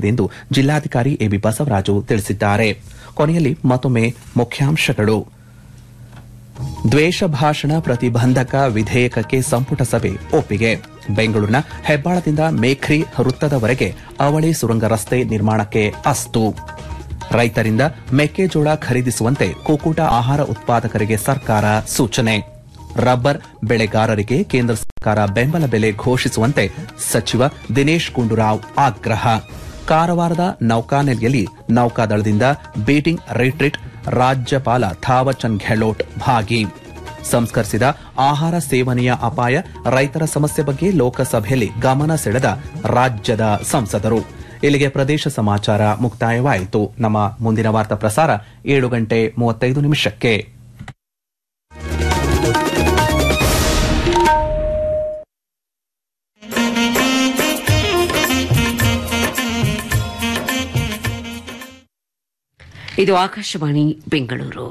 ಮಾಡಲಾಗಿದೆ ಎಂದು ಜಿಲ್ಲಾಧಿಕಾರಿ ಎಬಿ ಬಸವರಾಜು ತಿಳಿಸಿದ್ದಾರೆ ಕೊನೆಯಲ್ಲಿ ಮತ್ತೊಮ್ಮೆ ಮುಖ್ಯಾಂಶಗಳು ದ್ವೇಷ ಭಾಷಣ ಪ್ರತಿಬಂಧಕ ವಿಧೇಯಕಕ್ಕೆ ಸಂಪುಟ ಸಭೆ ಒಪ್ಪಿಗೆ ಬೆಂಗಳೂರಿನ ಹೆಬ್ಬಾಳದಿಂದ ಮೇಖ್ರಿ ವೃತ್ತದವರೆಗೆ ಅವಳಿ ಸುರಂಗ ರಸ್ತೆ ನಿರ್ಮಾಣಕ್ಕೆ ಅಸ್ತು ರೈತರಿಂದ ಮೆಕ್ಕೆಜೋಳ ಖರೀದಿಸುವಂತೆ ಕುಕ್ಕುಟ ಆಹಾರ ಉತ್ಪಾದಕರಿಗೆ ಸರ್ಕಾರ ಸೂಚನೆ ರಬ್ಬರ್ ಬೆಳೆಗಾರರಿಗೆ ಕೇಂದ್ರ ಸರ್ಕಾರ ಬೆಂಬಲ ಬೆಲೆ ಘೋಷಿಸುವಂತೆ ಸಚಿವ ದಿನೇಶ್ ಗುಂಡೂರಾವ್ ಆಗ್ರಹ ಕಾರವಾರದ ನೌಕಾನೆಲೆಯಲ್ಲಿ ನೌಕಾದಳದಿಂದ ಬೀಟಿಂಗ್ ರಿಟ್ರೀಟ್ ರಾಜ್ಯಪಾಲ ಥಾವರ್ಚಂದ್ ಗೆಹ್ಲೋಟ್ ಭಾಗಿ ಸಂಸ್ಕರಿಸಿದ ಆಹಾರ ಸೇವನೆಯ ಅಪಾಯ ರೈತರ ಸಮಸ್ಯೆ ಬಗ್ಗೆ ಲೋಕಸಭೆಯಲ್ಲಿ ಗಮನ ಸೆಳೆದ ರಾಜ್ಯದ ಸಂಸದರು ಇಲ್ಲಿಗೆ ಪ್ರದೇಶ ಸಮಾಚಾರ ಮುಕ್ತಾಯವಾಯಿತು ನಮ್ಮ ಮುಂದಿನ ವಾರ್ತಾ ಪ್ರಸಾರ ಏಳು ಗಂಟೆ ಮೂವತ್ತೈದು ನಿಮಿಷಕ್ಕೆ ಇದು ಆಕಾಶವಾಣಿ ಬೆಂಗಳೂರು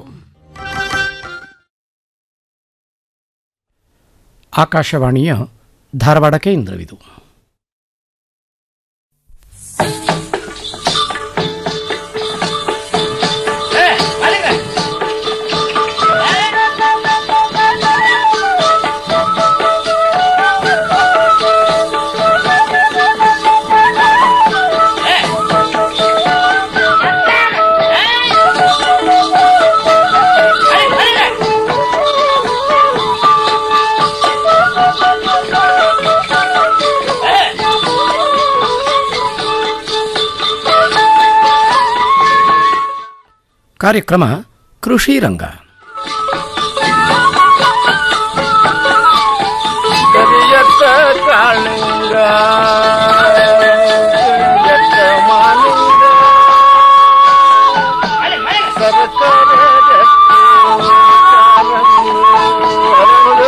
ಆಕಾಶವಾಣಿಯ ಧಾರವಾಡ ಕೇಂದ್ರವಿದು ಕಾರ್ಯಕ್ರಮ ಕೃಷಿ ರಂಗ ಕರಿಯತ್ತ ಕಾಳಿಂಗ ಕರಿಯತ್ತ ಮಾಲಿಂಗ ಸರಸರ ರಕ್ತ ಕಾರಂಗಿ ಹರಳು.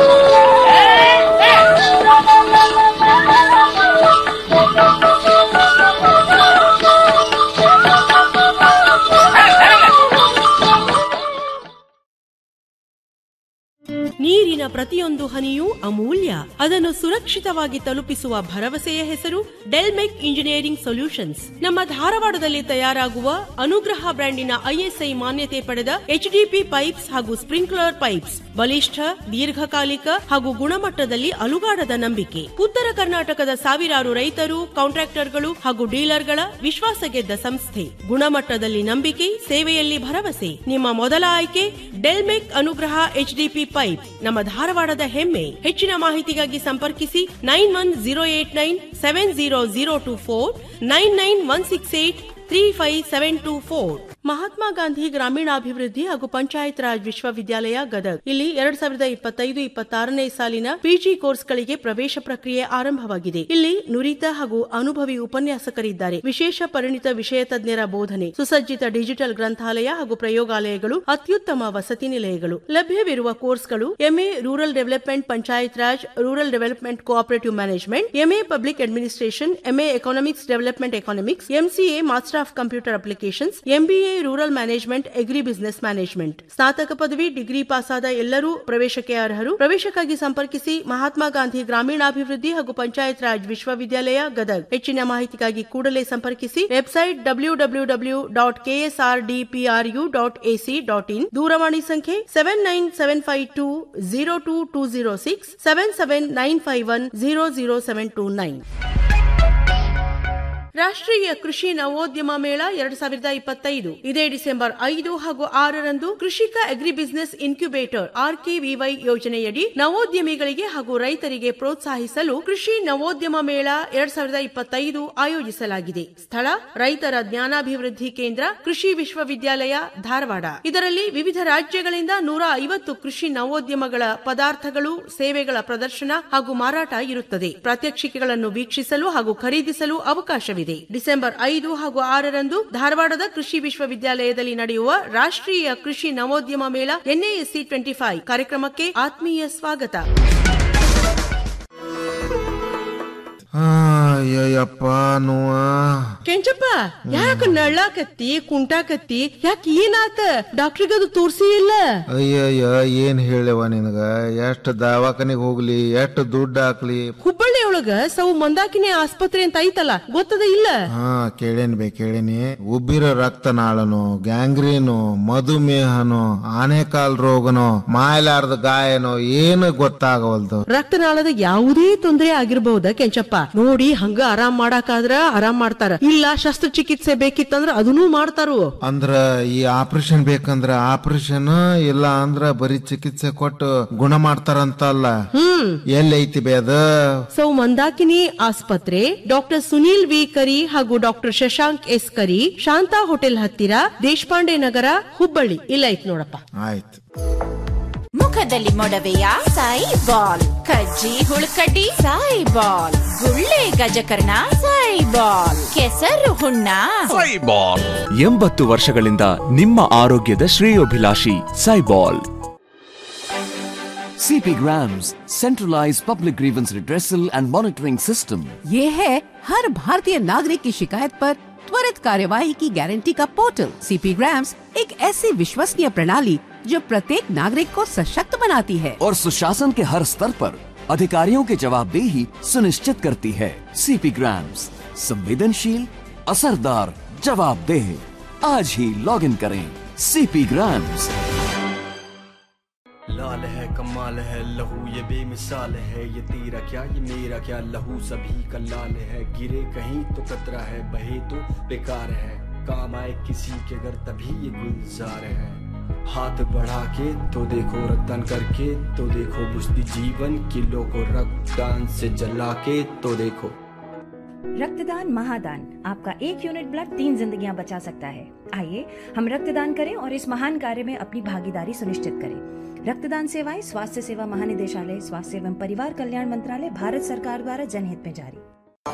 ನೀರಿನ ಪ್ರತಿಯೊಂದು ಹನಿಯೂ ಅಮೂಲ್ಯ ಅದನ್ನು ಸುರಕ್ಷಿತವಾಗಿ ತಲುಪಿಸುವ ಭರವಸೆಯ ಹೆಸರು ಡೆಲ್ಮೆಕ್ ಇಂಜಿನಿಯರಿಂಗ್ ಸೊಲ್ಯೂಷನ್ಸ್ ನಮ್ಮ ಧಾರವಾಡದಲ್ಲಿ ತಯಾರಾಗುವ ಅನುಗ್ರಹ ಬ್ರ್ಯಾಂಡಿನ ಐಎಸ್ಐ ಮಾನ್ಯತೆ ಪಡೆದ ಎಚ್ಡಿಪಿ ಪೈಪ್ಸ್ ಹಾಗೂ ಸ್ಪ್ರಿಂಕ್ಲರ್ ಪೈಪ್ಸ್ ಬಲಿಷ್ಠ ದೀರ್ಘಕಾಲಿಕ ಹಾಗೂ ಗುಣಮಟ್ಟದಲ್ಲಿ ಅಲುಗಾಡದ ನಂಬಿಕೆ ಉತ್ತರ ಕರ್ನಾಟಕದ ಸಾವಿರಾರು ರೈತರು ಕಾಂಟ್ರಾಕ್ಟರ್ಗಳು ಹಾಗೂ ಡೀಲರ್ಗಳ ವಿಶ್ವಾಸ ಗೆದ್ದ ಸಂಸ್ಥೆ ಗುಣಮಟ್ಟದಲ್ಲಿ ನಂಬಿಕೆ ಸೇವೆಯಲ್ಲಿ ಭರವಸೆ ನಿಮ್ಮ ಮೊದಲ ಆಯ್ಕೆ ಡೆಲ್ಮೆಕ್ ಅನುಗ್ರಹ ಎಚ್ಡಿಪಿ ಪೈಪ್ ನಮ್ಮ ಧಾರವಾಡದ ಹೆಮ್ಮೆ ಹೆಚ್ಚಿನ ಮಾಹಿತಿಗಾಗಿ ಸಂಪರ್ಕಿಸಿ nine one zero eight nine seven zero zero two four nine nine one six eight three five seven two four Mahatma Gandhi ಗ್ರಾಮೀಣಾಭಿವೃದ್ಧಿ ಹಾಗೂ ಪಂಚಾಯತ್ ರಾಜ್ ವಿಶ್ವವಿದ್ಯಾಲಯ ಗದಗ್ ಇಲ್ಲಿ ಎರಡ್ ಸಾವಿರದ ಇಪ್ಪತ್ತೈದು ಇಪ್ಪತ್ತಾರನೇ ಸಾಲಿನ ಪಿಜಿ ಕೋರ್ಸ್ಗಳಿಗೆ ಪ್ರವೇಶ ಪ್ರಕ್ರಿಯೆ ಆರಂಭವಾಗಿದೆ ಇಲ್ಲಿ ನುರಿತ ಹಾಗೂ ಅನುಭವಿ ಉಪನ್ಯಾಸಕರಿದ್ದಾರೆ ವಿಶೇಷ ಪರಿಣಿತ ವಿಷಯ ತಜ್ಞರ ಬೋಧನೆ ಸುಸಜ್ಜಿತ ಡಿಜಿಟಲ್ ಗ್ರಂಥಾಲಯ ಹಾಗೂ ಪ್ರಯೋಗಾಲಯಗಳು ಅತ್ಯುತ್ತಮ ವಸತಿ ನಿಲಯಗಳು ಲಭ್ಯವಿರುವ ಕೋರ್ಸ್ಗಳು MA rural development panchayat raj rural development cooperative management MA public administration MA economics development economics MCA master of computer applications MBA rural management agri business management ಸ್ನಾತಕ ಪದವಿ ಡಿಗ್ರಿ ಪಾಸಾದ ಎಲ್ಲರೂ ಪ್ರವೇಶಕ್ಕೆ ಅರ್ಹರು ಪ್ರವೇಶಕ್ಕಾಗಿ ಸಂಪರ್ಕಿಸಿ ಮಹಾತ್ಮ ಗಾಂಧಿ ಗ್ರಾಮೀಣಾಭಿವೃದ್ಧಿ ಹಾಗೂ ಪಂಚಾಯತ್ ರಾಜ್ ವಿಶ್ವವಿದ್ಯಾಲಯ ಗದಗ್ ಹೆಚ್ಚಿನ ಮಾಹಿತಿಗಾಗಿ ಕೂಡಲೇ ಸಂಪರ್ಕಿಸಿ website W W W dot KSR DPRU dot AC dot in ದೂರವಾಣಿ ಸಂಖ್ಯೆ seven nine seven five two zero two two zero six seven seven nine five one zero zero seven two nine ರಾಷ್ಟ್ರೀಯ ಕೃಷಿ ನವೋದ್ಯಮ ಮೇಳ ಎರಡ್ ಸಾವಿರದ ಇಪ್ಪತ್ತೈದು ಇದೇ ಡಿಸೆಂಬರ್ ಐದು ಹಾಗೂ ಆರರಂದು ಕೃಷಿಕ ಅಗ್ರಿ ಬಿಸಿನೆಸ್ ಇನ್ಕ್ಯುಬೇಟರ್ ಆರ್ಕೆವಿವೈ ಯೋಜನೆಯಡಿ ನವೋದ್ಯಮಿಗಳಿಗೆ ಹಾಗೂ ರೈತರಿಗೆ ಪ್ರೋತ್ಸಾಹಿಸಲು ಕೃಷಿ ನವೋದ್ಯಮ ಮೇಳ ಎರಡ್ ಸಾವಿರದ ಇಪ್ಪತ್ತೈದು ಆಯೋಜಿಸಲಾಗಿದೆ ಸ್ಥಳ ರೈತರ ಜ್ಞಾನಾಭಿವೃದ್ಧಿ ಕೇಂದ್ರ ಕೃಷಿ ವಿಶ್ವವಿದ್ಯಾಲಯ ಧಾರವಾಡ ಇದರಲ್ಲಿ ವಿವಿಧ ರಾಜ್ಯಗಳಿಂದ ನೂರ ಐವತ್ತು ಕೃಷಿ ನವೋದ್ಯಮಗಳ ಪದಾರ್ಥಗಳು ಸೇವೆಗಳ ಪ್ರದರ್ಶನ ಹಾಗೂ ಮಾರಾಟ ಇರುತ್ತದೆ ಪ್ರಾತ್ಯಕ್ಷಿಕೆಗಳನ್ನು ವೀಕ್ಷಿಸಲು ಹಾಗೂ ಖರೀದಿಸಲು ಅವಕಾಶವಿದೆ ಡಿಸೆಂಬರ್ ಐದು ಹಾಗೂ ಆರರಂದು ಧಾರವಾಡದ ಕೃಷಿ ವಿಶ್ವವಿದ್ಯಾಲಯದಲ್ಲಿ ನಡೆಯುವ ರಾಷ್ಟ್ರೀಯ ಕೃಷಿ ನವೋದ್ಯಮ ಮೇಳ ಎನ್ಎಎಸ್ಸಿ ಟ್ವೆಂಟಿ ಫೈವ್ ಕಾರ್ಯಕ್ರಮಕ್ಕೆ ಆತ್ಮೀಯ ಸ್ವಾಗತ ಅಯ್ಯಪ್ಪ ನೋವ ಕೆಂಚಪ್ಪ ಯಾಕ ನಳ್ಳಾಕತ್ತಿ ಕುಂಟಾಕತ್ತಿ ಯಾಕ ಏನಾತ ಡಾಕ್ಟ್ರಿಗೆ ಅದು ತೋರ್ಸಿ ಇಲ್ಲ ಅಯ್ಯಯ್ಯ ಏನ್ ಹೇಳವ ನಿನಗ ಎಷ್ಟ್ ದವಾಖಾನಿಗ್ ಹೋಗ್ಲಿ ಎಷ್ಟ್ ದುಡ್ಡು ಹಾಕ್ಲಿ ಹುಬ್ಬಳ್ಳಿ ಒಳಗ ಸವು ಮಂದಾಕಿನಿ ಆಸ್ಪತ್ರೆ ಅಂತ ಐತಲ್ಲ ಗೊತ್ತದ ಇಲ್ಲ ಹಾ ಕೇಳೇನ್ ಬೇ ಕೇಳೇನಿ ಉಬ್ಬಿರೋ ರಕ್ತನಾಳನು ಗ್ಯಾಂಗ್ರೀನು ಮಧುಮೇಹನು ಆನೆಕಾಲ್ ರೋಗನೋ ಮಾಯಲಾರ್ದ ಗಾಯನೋ ಏನು ಗೊತ್ತಾಗವಲ್ದು ರಕ್ತನಾಳದ ಯಾವುದೇ ತೊಂದರೆ ಆಗಿರಬಹುದ ಕೆಂಚಪ್ಪ ನೋಡಿ ಹಂಗ ಆರಾಮ್ ಮಾಡಾಕಾದ್ರ ಆರಾಮ್ ಮಾಡ್ತಾರ ಇಲ್ಲ ಶಸ್ತ್ರಚಿಕಿತ್ಸೆ ಬೇಕಿತ್ತಂದ್ರ ಅದನ್ನೂ ಮಾಡ್ತಾರು ಅಂದ್ರ ಈ ಆಪರೇಷನ್ ಬೇಕಂದ್ರ ಆಪರೇಷನ್ ಇಲ್ಲ ಅಂದ್ರ ಬರೀ ಚಿಕಿತ್ಸೆ ಕೊಟ್ಟು ಗುಣ ಮಾಡ್ತಾರಂತಲ್ಲ ಹ್ಮ್ ಎಲ್ಲೈತಿ ಬೇ ಅದ ಸೌ ಮಂದಾಕಿನಿ ಆಸ್ಪತ್ರೆ ಡಾಕ್ಟರ್ ಸುನೀಲ್ ವಿ ಕರಿ ಹಾಗೂ doctor Shashank S Kari Shanta hotel ಹತ್ತಿರ ದೇಶಪಾಂಡೆ ನಗರ ಹುಬ್ಬಳ್ಳಿ ಇಲ್ಲ ಐತ್ ನೋಡಪ್ಪ ಆಯ್ತು ಮುಖದಲ್ಲಿ ಮೊಡವೆಯ ಸಾಯಿ ಬಾಲ್ ಕಜ್ಜಿ ಹುಳುಕಡ್ಡಿ ಸಾಯಿ ಬಾಲ್ ಗುಳ್ಳೆ ಗಜಕರ್ಣ ಸಾಯಿ ಬಾಲ್ ಕೆಸರು ಹುಣ್ಣ ಎಂಬತ್ತು ವರ್ಷಗಳಿಂದ ನಿಮ್ಮ ಆರೋಗ್ಯದ ಶ್ರೇಯೋಭಿಲಾಷಿ ಸೈಬಾಲ್ CP Grams, centralized public grievance redressal and monitoring system. ये है हर भारतीय नागरिक की शिकायत पर त्वरित कार्यवाही की गारंटी का पोर्टल सीपी ग्राम्स एक ऐसी विश्वसनीय प्रणाली जो प्रत्येक नागरिक को सशक्त बनाती है और सुशासन के हर स्तर पर अधिकारियों की जवाबदेही सुनिश्चित करती है सीपी ग्राम्स संवेदनशील असरदार जवाबदेह आज ही लॉग इन करें सीपी ग्राम्स लाल है कमाल है लहू ये बेमिसाल है ये तेरा क्या ये मेरा क्या लहू सभी का लाल है गिरे कहीं तो कतरा है बहे तो बेकार है काम आए किसी के घर तभी ये गुलजार है हाथ बढ़ा के तो देखो रक्तदान करके तो देखो बुझती जीवन किलो को रक्तदान से जला के तो देखो रक्तदान महादान आपका एक यूनिट ब्लड तीन जिंदगियां बचा सकता है आइए हम रक्तदान करें और इस महान कार्य में अपनी भागीदारी सुनिश्चित करें रक्तदान सेवाएं स्वास्थ्य सेवा महानिदेशालय स्वास्थ्य एवं परिवार कल्याण मंत्रालय भारत सरकार द्वारा जनहित में जारी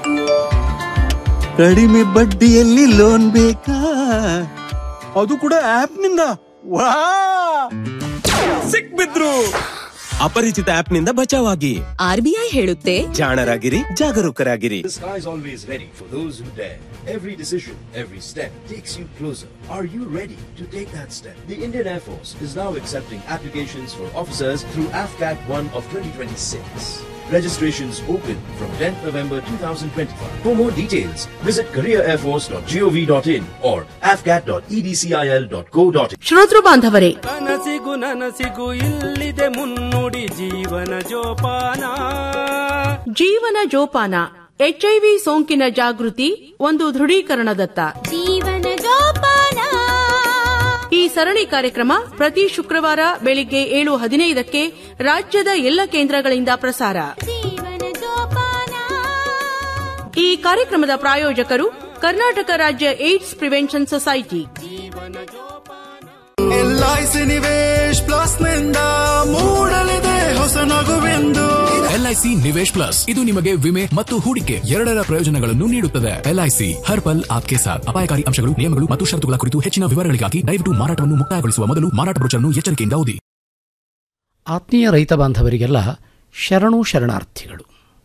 ಕಡಿಮೆ ಬಡ್ಡಿಯಲ್ಲಿ ಲೋನ್ ಬೇಕಾ ಅದು ಕೂಡ ಆಪ್ ನಿಂದ ವಾ ಸಿಕ್ಬಿದ್ರು ಅಪರಿಚಿತ ಆಪ್ ನಿಂದ ಬಚಾವಾಗಿ ಆರ್ಬಿಐ ಹೇಳುತ್ತೆ ಜಾಣರಾಗಿರಿ ಜಾಗರೂಕರಾಗಿರಿ The sky is always ready for those who dare. Every decision, every step takes you closer. Are you ready to take that step? The Indian Air Force is now accepting applications for officers through AFCAT 1 of 2026. Registrations open from 10th November 2025. For more details, visit careerairforce.gov.in or afcat.edcil.co.in. ಶ್ರೋತೃ ಬಾಂಧವರೇ ಕನಸಿಗೂ ನನಸಿಗೂ ಇಲ್ಲಿದೆ ಮುನ್ನುಡಿ ಜೀವನ ಜೋಪಾನ ಜೀವನ ಜೋಪಾನ HIV ಸೋಂಕಿನ ಜಾಗೃತಿ ಒಂದು ದೃಢೀಕರಣದತ್ತ ಜೀವನ ಜೋಪಾನ ಈ ಸರಣಿ ಕಾರ್ಯಕ್ರಮ ಪ್ರತಿ ಶುಕ್ರವಾರ ಬೆಳಿಗ್ಗೆ ಏಳು ಹದಿನೈದಕ್ಕೆ ರಾಜ್ಯದ ಎಲ್ಲ ಕೇಂದ್ರಗಳಿಂದ ಪ್ರಸಾರ ಜೀವನ ಜೋಪಾನ ಈ ಕಾರ್ಯಕ್ರಮದ ಪ್ರಾಯೋಜಕರು ಕರ್ನಾಟಕ ರಾಜ್ಯ AIDS prevention society LIC Nivesh plus ನಿಂದ ಮೂಡಲಿದೆ ಹೊಸ ನಗುವೆಂದು ಎಲ್ಐಸಿ ನಿವೇಶ್ ಪ್ಲಸ್ ಇದು ನಿಮಗೆ ವಿಮೆ ಮತ್ತು ಹೂಡಿಕೆ ಎರಡರ ಪ್ರಯೋಜನಗಳನ್ನು ನೀಡುತ್ತದೆ ಎಲ್ಐಸಿ ಹರ್ ಪಲ್ ಆಪ್ಕೆ ಸಾಥ್ ಅಪಾಯಕಾರಿ ಅಂಶಗಳು ನಿಯಮಗಳು ಮತ್ತು ಷರತ್ತುಗಳ ಕುರಿತು ಹೆಚ್ಚಿನ ವಿವರಗಳಿಗಾಗಿ ದಯವಿಟ್ಟು ಮಾರಾಟವನ್ನು ಮುಕ್ತಾಯಗೊಳಿಸುವ ಮೊದಲು ಮಾರಾಟ ಬ್ರೋಚರ್ನ್ನು ಎಚ್ಚರಿಕೆಯಿಂದ ಓದಿ ಆತ್ಮೀಯ ರೈತ ಬಾಂಧವರಿಗೆಲ್ಲ ಶರಣು ಶರಣಾರ್ಥಿಗಳು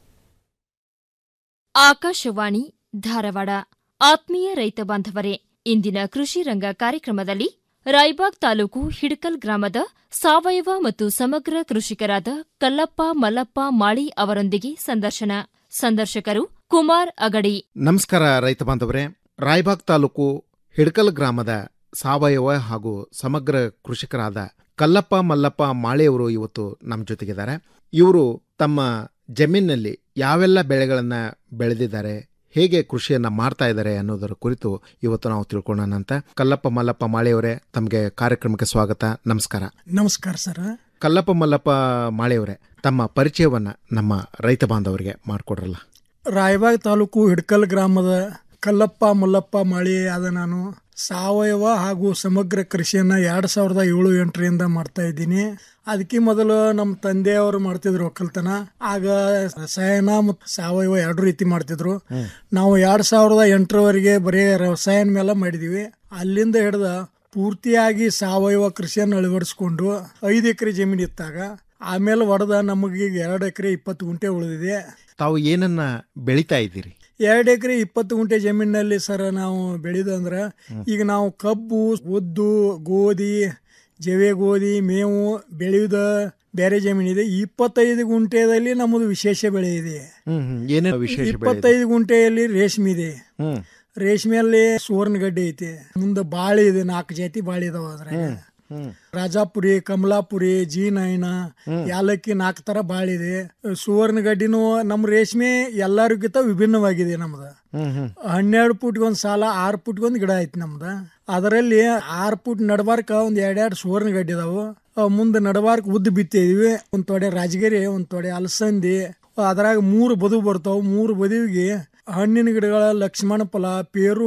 ಆಕಾಶವಾಣಿ ಧಾರವಾಡ ಆತ್ಮೀಯ ರೈತ ಬಾಂಧವರೇ ಇಂದಿನ ಕೃಷಿ ರಂಗ ಕಾರ್ಯಕ್ರಮದಲ್ಲಿ ರಾಯಬಾಗ್ ತಾಲೂಕು ಹಿಡಕಲ್ ಗ್ರಾಮದ ಸಾವಯವ ಮತ್ತು ಸಮಗ್ರ ಕೃಷಿಕರಾದ ಕಲ್ಲಪ್ಪ ಮಲ್ಲಪ್ಪ ಮಾಳಿ ಅವರೊಂದಿಗೆ ಸಂದರ್ಶನ ಸಂದರ್ಶಕರು ಕುಮಾರ್ ಅಗಡಿ ನಮಸ್ಕಾರ ರೈತ ಬಾಂಧವರೇ ರಾಯಬಾಗ್ ತಾಲೂಕು ಹಿಡ್ಕಲ್ ಗ್ರಾಮದ ಸಾವಯವ ಹಾಗೂ ಸಮಗ್ರ ಕೃಷಿಕರಾದ ಕಲ್ಲಪ್ಪ ಮಲ್ಲಪ್ಪ ಮಾಳೆಯವರು ಇವತ್ತು ನಮ್ಮ ಜೊತೆಗಿದ್ದಾರೆ ಇವರು ತಮ್ಮ ಜಮೀನಿನಲ್ಲಿ ಯಾವೆಲ್ಲ ಬೆಳೆಗಳನ್ನ ಬೆಳೆದಿದ್ದಾರೆ ಹೇಗೆ ಕೃಷಿಯನ್ನ ಮಾಡ್ತಾ ಇದ್ದಾರೆ ಅನ್ನೋದರ ಕುರಿತು ಇವತ್ತು ನಾವು ತಿಳ್ಕೊಳ್ಳೋಣಂತ ಕಲ್ಲಪ್ಪ ಮಲ್ಲಪ್ಪ ಮಾಳೆಯವರೇ ತಮಗೆ ಕಾರ್ಯಕ್ರಮಕ್ಕೆ ಸ್ವಾಗತ ನಮಸ್ಕಾರ ನಮಸ್ಕಾರ ಸರ್ ಕಲ್ಲಪ್ಪ ಮಲ್ಲಪ್ಪ ಮಾಳೆಯವರೇ ತಮ್ಮ ಪರಿಚಯವನ್ನ ನಮ್ಮ ರೈತ ಬಾಂಧವರಿಗೆ ಮಾಡಿಕೊಡ್ರಲ್ಲ ರಾಯಬಾಗ್ ತಾಲೂಕು ಹಿಡ್ಕಲ್ ಗ್ರಾಮದ ಕಲ್ಲಪ್ಪ ಮಲ್ಲಪ್ಪ ಮಾಳಿ ಆದ ನಾನು ಸಾವಯವ ಹಾಗೂ ಸಮಗ್ರ ಕೃಷಿಯನ್ನ ಎರಡ್ ಸಾವಿರದ ಏಳು ಎಂಟರಿಂದ ಮಾಡ್ತಾ ಇದ್ದೀನಿ ಅದಕ್ಕೆ ಮೊದಲು ನಮ್ಮ ತಂದೆಯವರು ಮಾಡ್ತಿದ್ರು ಒಕ್ಕಲ್ತನ ಆಗ ರಸಾಯನ ಮತ್ತು ಸಾವಯವ ಎರಡು ರೀತಿ ಮಾಡ್ತಿದ್ರು ನಾವು ಎರಡ್ ಸಾವಿರದ ಎಂಟರವರೆಗೆ ಬರೀ ರಸಾಯನ ಮೇಲೆ ಮಾಡಿದೀವಿ ಅಲ್ಲಿಂದ ಹಿಡ್ದ ಪೂರ್ತಿಯಾಗಿ ಸಾವಯವ ಕೃಷಿಯನ್ನು ಅಳವಡಿಸ್ಕೊಂಡು ಐದು ಎಕರೆ ಜಮೀನು ಇತ್ತಾಗ ಆಮೇಲೆ ಹೊಡೆದ ನಮಗೆ ಈಗ ಎರಡು ಎಕರೆ ಇಪ್ಪತ್ತು ಗುಂಟೆ ಉಳಿದಿದೆ ತಾವು ಏನನ್ನ ಬೆಳಿತಾ ಇದ್ದೀರಿ ಎರಡು ಎಕರೆ ಇಪ್ಪತ್ತು ಗುಂಟೆ ಜಮೀನಿನಲ್ಲಿ ಸರ್ ನಾವು ಬೆಳೆದಂದ್ರೆ ಈಗ ನಾವು ಕಬ್ಬು ಉದ್ದು ಗೋಧಿ ಜವೆ ಗೋಧಿ ಮೇವು ಬೆಳೆಯುವುದ ಬೇರೆ ಜಮೀನಿದೆ ಇಪ್ಪತ್ತೈದು ಗುಂಟೆಯಲ್ಲಿ ನಮ್ಮದು ವಿಶೇಷ ಬೆಳೆ ಇದೆ ಹ್ಮ್ ಹ್ಮ್ ಏನೇನು ವಿಶೇಷ ಬೆಳೆ ಇದೆ? ಇಪ್ಪತ್ತೈದು ಗುಂಟೆಯಲ್ಲಿ ರೇಷ್ಮೆ ಇದೆ ಹ್ಮ್ ರೇಷ್ಮೆಯಲ್ಲಿ ಸುವರ್ಣಗಡ್ಡೆ ಐತಿ ಮುಂದೆ ಬಾಳೆ ಇದೆ ನಾಲ್ಕು ಜಾತಿ ಬಾಳೆ ಇದಾವ ಅದ್ರಾಗ ಹ್ಮ್ ಹ್ಮ್ ರಾಜಾಪುರಿ ಕಮಲಾಪುರಿ ಜಿ ನೈನ ಯಾಲಕ್ಕಿ ನಾಲ್ಕು ತರ ಬಾಳಿದೆ ಸುವರ್ಣಗಡ್ಡಿನೂ ನಮ್ಮ ರೇಷ್ಮೆ ಎಲ್ಲರಿಗಿಂತ ವಿಭಿನ್ನವಾಗಿದೆ ನಮ್ದು ಹ್ಮ್ ಹ್ಮ್ ಹನ್ನೆರಡು ಫುಟ್ಗೆ ಒಂದು ಸಾಲ ಆರು ಫುಟ್ಗೆ ಒಂದು ಗಿಡ ಐತಿ ನಮ್ದು ಅದರಲ್ಲಿ ಆರು ಫುಟ್ ನಡಬಾರ್ಕ ಒಂದು ಎರಡೆರಡು ಸುವರ್ಣ ಗಡ್ಡೆ ಇದಾವು ಅವ್ ಮುಂದೆ ನಡಬಾರ್ಕ ಉದ್ದು ಬಿತ್ತಿದ್ವಿ ಒಂದು ತೊಡೆ ರಾಜಗಿರಿ ಒಂದು ತೊಡೆ ಅಲಸಂದಿ ಅದ್ರಾಗ ಮೂರು ಬದು ಬರ್ತಾವ ಮೂರು ಬದುವಿಗೆ ಹಣ್ಣಿನ ಗಿಡಗಳ ಲಕ್ಷ್ಮಣ ಫಲ ಪೇರು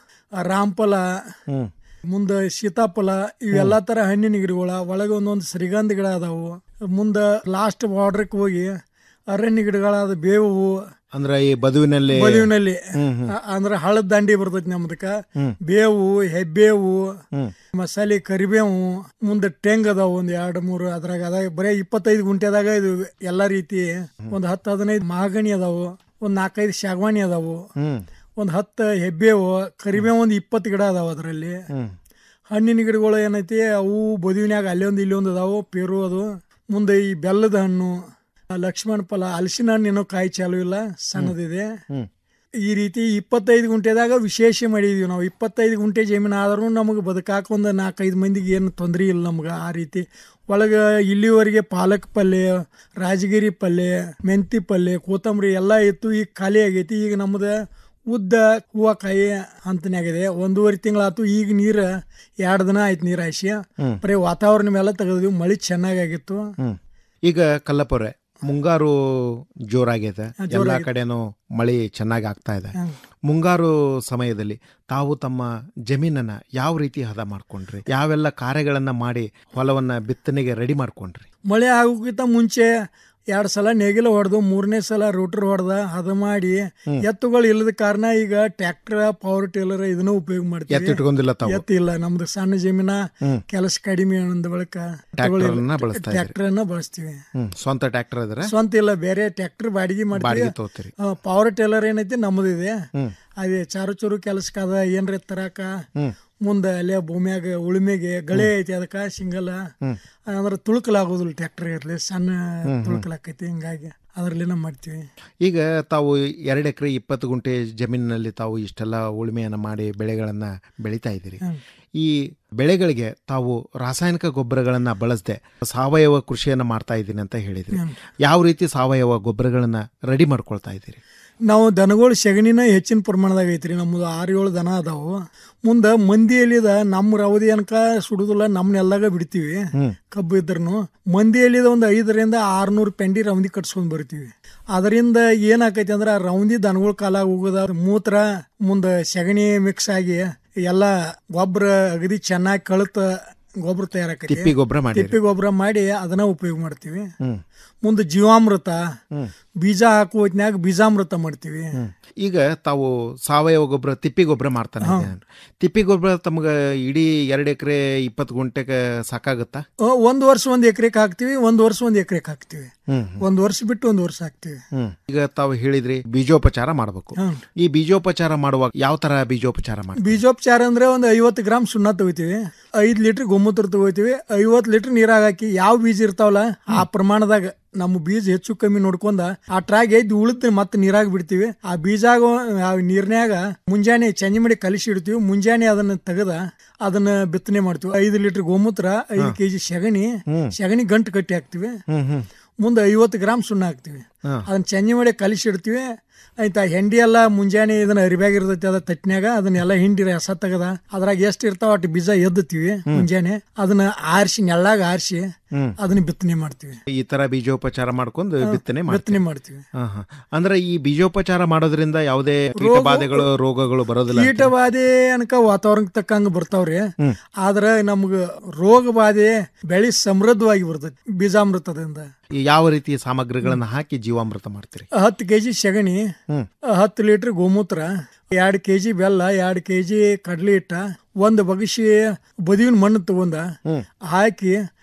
ರಾಮಫಲ ಹ್ಮ್ ಮುಂದೆ ಸೀತಾಫಲ ಇವೆಲ್ಲ ತರ ಹಣ್ಣಿನ ಗಿಡಗಳ ಒಳಗೆ ಒಂದೊಂದು ಶ್ರೀಗಂಧ ಗಿಡ ಅದಾವು ಮುಂದೆ ಲಾಸ್ಟ್ ಬಾರ್ಡ್ರಕ್ಕೆ ಹೋಗಿ ಅರಣ್ಯ ಗಿಡಗಳಾದ ಬೇವು ಅಂದ್ರೆ ಈ ಬದುವಿನಲ್ಲಿ ಬದುವಿನಲ್ಲಿ ಹ್ಮ್ ಹ್ಮ್ ಅ- ಅಂದ್ರೆ ಹಳದ ದಂಡಿ ಬರ್ತೈತಿ ನಮ್ದಕ್ಕ ಹ್ಮ್. ಬೇವು ಹೆಬ್ಬೇವು ಹ್ಮ್. ಮಸಾಲೆ ಕರಿಬೇವು ಮುಂದೆ ಟೆಂಗ್ ಅದಾವ ಒಂದ್ ಎರಡು ಮೂರು ಅದ್ರಾಗ ಅದಾಗ ಬರೀ ಇಪ್ಪತ್ತೈದು ಗುಂಟೆದಾಗ ಇದು ಎಲ್ಲಾ ರೀತಿ ಒಂದ್ ಹತ್ತು ಹದಿನೈದು ಮಾಗಣಿ ಅದಾವು ಒಂದ್ ನಾಲ್ಕೈದು ಶಾಗವಾಣಿ ಅದಾವು ಹ್ಮ್ ಒಂದ್ ಹತ್ತು ಹೆಬ್ಬೇವು ಕರಿಬೇವು ಒಂದ್ ಇಪ್ಪತ್ತು ಗಿಡ ಅದಾವ ಅದರಲ್ಲಿ ಹ್ಮ್ ಹಣ್ಣಿನ ಗಿಡಗಳು ಏನೈತಿ ಅವು ಬದುವಿನ್ಯಾಗ ಅಲ್ಲಿ ಒಂದು ಇಲ್ಲಿ ಒಂದು ಅದಾವು ಪೇರು ಅದು ಮುಂದೆ ಈ ಬೆಲ್ಲದ ಹಣ್ಣು ಆ ಲಕ್ಷ್ಮಣ ಫಲ ಹಲಸಿನ ಹಣ್ಣು ಏನೋ ಕಾಯಿ ಚಾಲು ಇಲ್ಲ ಸಣ್ಣದಿದೆ ಹ್ಮ್ ಈ ರೀತಿ ಇಪ್ಪತ್ತೈದು ಗುಂಟೆದಾಗ ವಿಶೇಷ ಮಾಡಿದೀವಿ ನಾವು ಇಪ್ಪತ್ತೈದು ಗುಂಟೆ ಜಮೀನು ಆದ್ರೂ ನಮಗೆ ಬದುಕಾಕ ಒಂದು ನಾಲ್ಕೈದು ಮಂದಿಗೆ ಏನು ತೊಂದರೆ ಇಲ್ಲ ನಮ್ಗೆ ಆ ರೀತಿ ಒಳಗೆ ಇಲ್ಲಿವರೆಗೆ ಪಾಲಕ್ ಪಲ್ಯ ರಾಜಗಿರಿ ಪಲ್ಯ ಮೆಂತಿ ಪಲ್ಯ ಕೊತ್ತಂಬರಿ ಎಲ್ಲ ಇತ್ತು ಈಗ ಖಾಲಿ ಆಗೈತಿ ಈಗ ನಮ್ದು ಉದ್ದ ಹೂವ ಕಾಯಿ ಹಂತನಾಗಿದೆ ಒಂದೂವರೆ ತಿಂಗಳಾತು ಈಗ ನೀರು ಎರಡು ದಿನ ಆಯ್ತು ನೀರು ಹಾಯಿಸಿ ಹ್ಮ್. ಬರೀ ವಾತಾವರಣ ಮೇಲೆ ತೆಗೆದ್ವಿ ಮಳಿ ಚೆನ್ನಾಗಾಗಿತ್ತು ಹ್ಮ್ ಈಗ ಕಲ್ಲಪ್ಪವ್ರೆ ಮುಂಗಾರು ಜೋರಾಗೈತೆ ಹಾ, ಎಲ್ಲಾ ಜೋರಾಗಿದೆ. ಕಡೆನೂ ಮಳಿ ಚೆನ್ನಾಗಿ ಆಗ್ತಾ ಇದೆ ಹ್ಮ್. ಮುಂಗಾರು ಸಮಯದಲ್ಲಿ ತಾವು ತಮ್ಮ ಜಮೀನನ್ನ ಯಾವ ರೀತಿ ಹದ ಮಾಡ್ಕೊಂಡ್ರಿ ಯಾವೆಲ್ಲ ಕಾರ್ಯಗಳನ್ನ ಮಾಡಿ ಹೊಲವನ್ನ ಬಿತ್ತನೆಗೆ ರೆಡಿ ಮಾಡ್ಕೊಂಡ್ರಿ ಮಳೆ ಆಗೋಕ್ಕಿಂತ ಮುಂಚೆ ಎರಡು ಸಲ ನೇಗಿಲ ಹೊಡೆದು ಮೂರನೇ ಸಲ ರೋಟರ್ ಹೊಡೆದ ಹದ ಮಾಡಿ ಎತ್ತುಗಳು ಇಲ್ಲದ ಕಾರಣ ಈಗ ಟ್ರ್ಯಾಕ್ಟರ್ ಪವರ್ ಟೇಲರ್ ಇದನ್ನ ಉಪಯೋಗ ಎತ್ತು ಇಟ್ಕೊಂಡಿಲ್ಲ ತಾವು? ಎತ್ತು ಇಲ್ಲ ನಮ್ದು ಸಣ್ಣ ಜಮೀನ ಹ್ಮ್. ಕೆಲಸ ಕಡಿಮೆ ಅಂದ ಬಳಿಕ ಟ್ರ್ಯಾಕ್ಟರ್ನ ಬಳಸ್ತಾ ಇದ್ದೀರಿ. ಟ್ರ್ಯಾಕ್ಟರ್ ಅನ್ನ ಬಳಸ್ತೀವಿ ಹ್ಮ್ ಸ್ವಂತ ಟ್ರ್ಯಾಕ್ಟರ್ ಇದ್ರೆ ಸ್ವಂತ ಇಲ್ಲ ಬೇರೆ ಟ್ರ್ಯಾಕ್ಟರ್ ಬಾಡಿಗೆ ಬಾಡಿಗೆ ಮಾಡ್ತೀವಿ ತಗೋತೀರಿ ಪವರ್ ಟೇಲರ್ ಏನೈತಿ ನಮ್ಮದಿದೆ ಹ್ಮ್ ಅದೇ ಚಾರು ಚೂರು ಕೆಲಸಕ್ಕದ ಏನ್ರ ತರಾಕ ಹ್ಮ್ ಮುಂದೆ ಅಲ್ಲೇ ಭೂಮ್ಯಾಗ ಉಳುಮೆಗೆ ಗಳೆ ಐತಿ ಅದಕ್ಕ ಸಿಂಗಲ್ ಹ್ಮ್. ಅಂದ್ರೆ ತುಳುಕಲಾಗೋದಿಲ್ಲ ಟ್ರ್ಯಾಕ್ಟರ್ ಇರ್ಲಿ ಸಣ್ಣ ತುಳುಕಲಾಕೈತಿ ಹಿಂಗಾಗಿ ಅದ್ರಲ್ಲಿನ ಮಾಡ್ತೀವಿ ಈಗ ತಾವು ಎರಡು ಎಕರೆ ಇಪ್ಪತ್ತು ಗುಂಟೆ ಜಮೀನಿನಲ್ಲಿ ತಾವು ಇಷ್ಟೆಲ್ಲ ಉಳುಮೆಯನ್ನು ಮಾಡಿ ಬೆಳೆಗಳನ್ನ ಬೆಳೀತಾ ಇದ್ದೀರಿ ಹ್ಮ್. ಈ ಬೆಳೆಗಳಿಗೆ ತಾವು ರಾಸಾಯನಿಕ ಗೊಬ್ಬರಗಳನ್ನ ಬಳಸದೆ ಸಾವಯವ ಕೃಷಿಯನ್ನ ಮಾಡ್ತಾ ಇದ್ದೀನಿ ಅಂತ ಹೇಳಿದ್ರಿ ಹ್ಮ್. ಯಾವ ರೀತಿ ಸಾವಯವ ಗೊಬ್ಬರಗಳನ್ನ ರೆಡಿ ಮಾಡ್ಕೊಳ್ತಾ ಇದ್ದೀರಿ ನಾವು ದನಗಳು ಸೆಗಣಿನ ಹೆಚ್ಚಿನ ಪ್ರಮಾಣದಾಗ ಐತ್ರಿ ನಮ್ಮದು ಆರು ಏಳು ದನ ಅದಾವು ಮುಂದೆ ಮಂದಿಯಲ್ಲಿದ ನಮ್ಮ ರವದಿ ಅನ್ಕ ಸುಡುದಿಲ್ಲ ನಮ್ಮ ನೆಲ್ದಾಗ ಬಿಡ್ತೀವಿ ಹ್ಮ್. ಕಬ್ಬು ಇದ್ರೂ ಮಂದಿಯಲ್ಲಿದ ಒಂದು ಐದರಿಂದ ಆರ್ನೂರು ಪೆಂಡಿ ರೌಂದಿ ಕಟ್ಸ್ಕೊಂಡ್ ಬರ್ತೀವಿ ಅದರಿಂದ ಏನಾಕೈತಿ ಅಂದ್ರೆ ಆ ರೌಂದಿ ದನಗಳ ಕಾಲಾಗ ಹೋಗೋದ ಮೂತ್ರ ಮುಂದೆ ಸೆಗಣಿ ಮಿಕ್ಸ್ ಆಗಿ ಎಲ್ಲ ಗೊಬ್ಬರ ಅಗದಿ ಚೆನ್ನಾಗಿ ಕಳತ ಗೊಬ್ಬರ ತಯಾರಾಕೈತಿ ತಿಪ್ಪಿ ಗೊಬ್ಬರ ಮಾಡಿರಿ. ತಿಪ್ಪಿ ಗೊಬ್ಬರ ಮಾಡಿ ಅದನ್ನ ಉಪಯೋಗ ಮಾಡ್ತೀವಿ ಹ್ಮ್ ಮುಂದೆ ಜೀವಾಮೃತ ಹ್ಮ್. ಬೀಜ ಹಾಕುವ ಹೊತ್ನ್ಯಾಗ ಬೀಜಾಮೃತ ಮಾಡ್ತೀವಿ ಈಗ ತಾವು ಸಾವಯವ ಗೊಬ್ಬರ ತಿಪ್ಪಿ ಗೊಬ್ಬರ ಮಾಡ್ತಾನೆ ಹಾ. ಇದ್ದೇನೆ. ತಿಪ್ಪಿ ಗೊಬ್ಬರ ತಮ್ಗೆ ಇಡೀ ಎರಡು ಎಕರೆ ಇಪ್ಪತ್ತು ಗುಂಟೆಗೆ ಸಾಕಾಗುತ್ತಾ ಅ, ಒಂದ್ ವರ್ಷ ಒಂದ್ ಎಕರೆಕ್ ಹಾಕ್ತಿವಿ ಒಂದ್ ವರ್ಷ ಒಂದ್ ಎಕರೆಕ್ ಹಾಕ್ತಿವಿ ಹ್ಮ್ ಒಂದ್ ವರ್ಷ ಬಿಟ್ಟು ಒಂದ್ ವರ್ಷ ಹಾಕ್ತಿವಿ ಹ್ಮ್ ಈಗ ತಾವು ಹೇಳಿದ್ರಿ ಬೀಜೋಪಚಾರ ಮಾಡಬೇಕು ಹ್ಮ್. ಈ ಬೀಜೋಪಚಾರ ಮಾಡುವಾಗ ಯಾವ ತರ ಬೀಜೋಪಚಾರ ಮಾಡಿ ಬೀಜೋಪಚಾರ ಅಂದ್ರೆ ಒಂದ್ ಐವತ್ತು ಗ್ರಾಮ್ ಸುಣ್ಣ ತಗೋತೀವಿ ಐದ್ ಲೀಟರ್ ಗೋಮೂತ್ರ ತಗೋತೀವಿ ಐವತ್ ಲೀಟರ್ ನೀರಾಗ ಹಾಕಿ ಯಾವ ಬೀಜ ಇರ್ತಾವಲ್ಲ ಆ ಪ್ರಮಾಣದಾಗ ನಮ್ಮ ಬೀಜ ಹೆಚ್ಚು ಕಮ್ಮಿ ನೋಡ್ಕೊಂಡ ಆ ಟ್ರಾಗ್ ಎದ್ದು ಉಳಿದ ಮತ್ತೆ ನೀರಾಗ ಬಿಡ್ತೀವಿ ಆ ಬೀಜಾಗ ಆ ನೀರ್ನ್ಯಾಗ ಮುಂಜಾನೆ ಚಂಜಿ ಮಾಡಿ ಕಲಿಸಿ ಇಡ್ತೀವಿ ಮುಂಜಾನೆ ಅದನ್ನ ತೆಗದ ಅದನ್ನ ಬಿತ್ತನೆ ಮಾಡ್ತೀವಿ ಐದು ಲೀಟರ್ ಗೋಮೂತ್ರ ಐದು ಕೆಜಿ ಸೆಗಣಿ ಹ್ಮ್. ಸೆಗಣಿ ಗಂಟು ಕಟ್ಟಿ ಹಾಕ್ತಿವಿ ಹ್ಮ್ ಹ್ಮ್ ಮುಂದೆ ಐವತ್ತು ಗ್ರಾಮ್ ಸುಣ್ಣ ಹಾಕ್ತಿವಿ ಹಾ. ಅದನ್ನ ಚಂಜಿ ಮಾಡಿ ಕಲಿಸಿ ಇಡ್ತೀವಿ ಆಯ್ತಾ ಹೆಂಡಿ ಎಲ್ಲ ಮುಂಜಾನೆ ಇದನ್ನ ಅರಿಬ್ಯಾಗ ಇರ್ತೈತಿ ಅದ ತಟ್ನ್ಯಾಗ ಅದನ್ನೆಲ್ಲ ಹಿಂಡಿ ರಸ ತೆಗದ ಅದ್ರಾಗ ಎಷ್ಟು ಇರ್ತಾವ ಅಷ್ಟು ಬೀಜ ಎದ್ದುತ್ತೀವಿ ಮುಂಜಾನೆ ಅದನ್ನ ಆರಿಸಿ ನೆಳ್ಳಾಗ ಆರಿಸಿ ಹ್ಮ್. ಅದನ್ನ ಬಿತ್ತನೆ ಮಾಡ್ತೀವಿ ಈ ತರ ಬೀಜೋಪಚಾರ ಮಾಡ್ಕೊಂಡು ಬಿತ್ತನೆ ಮಾಡ್ತೀವಿ. ಬಿತ್ತನೆ ಮಾಡ್ತೀವಿ ಹಾ, ಹಾ. ಅಂದ್ರೆ ಈ ಬೀಜೋಪಚಾರ ಮಾಡೋದ್ರಿಂದ ಯಾವುದೇ ಕೀಟಬಾಧೆಗಳು ರೋಗಗಳು ಬರೋದಿಲ್ಲ ಅಂತ? ಕೀಟ ಬಾಧೆ ಅನ್ಕ ವಾತಾವರಣಕ್ಕೆ ತಕ್ಕಂಗ ಬರ್ತಾವ್ರಿ ಹ್ಮ್. ಆದ್ರ ನಮ್ಗ ರೋಗ ಬಾಧೆ ಬೆಳಿ ಸಮೃದ್ಧವಾಗಿ ಬರ್ತೈತಿ ಬೀಜಾಮೃತದಿಂದ ಈ ಯಾವ ರೀತಿ ಸಾಮಗ್ರಿಗಳನ್ನ ಹಾಕಿ ಜೀವಾಮೃತ ಮಾಡ್ತೀರಿ ಹತ್ತು ಕೆಜಿ ಸೆಗಣಿ ಹ್ಮ್. ಹತ್ತು ಲೀಟರ್ ಗೋಮೂತ್ರ ಎರಡು ಕೆಜಿ ಬೆಲ್ಲ ಎರಡು ಕೆಜಿ ಕಡ್ಲಿ ಹಿಟ್ಟ ಒಂದು ಬಗಸಿ ಬದಿವಿನ ಮಣ್ಣು ತಗೊಂಡ ಹ್ಮ್. ಹಾಕಿ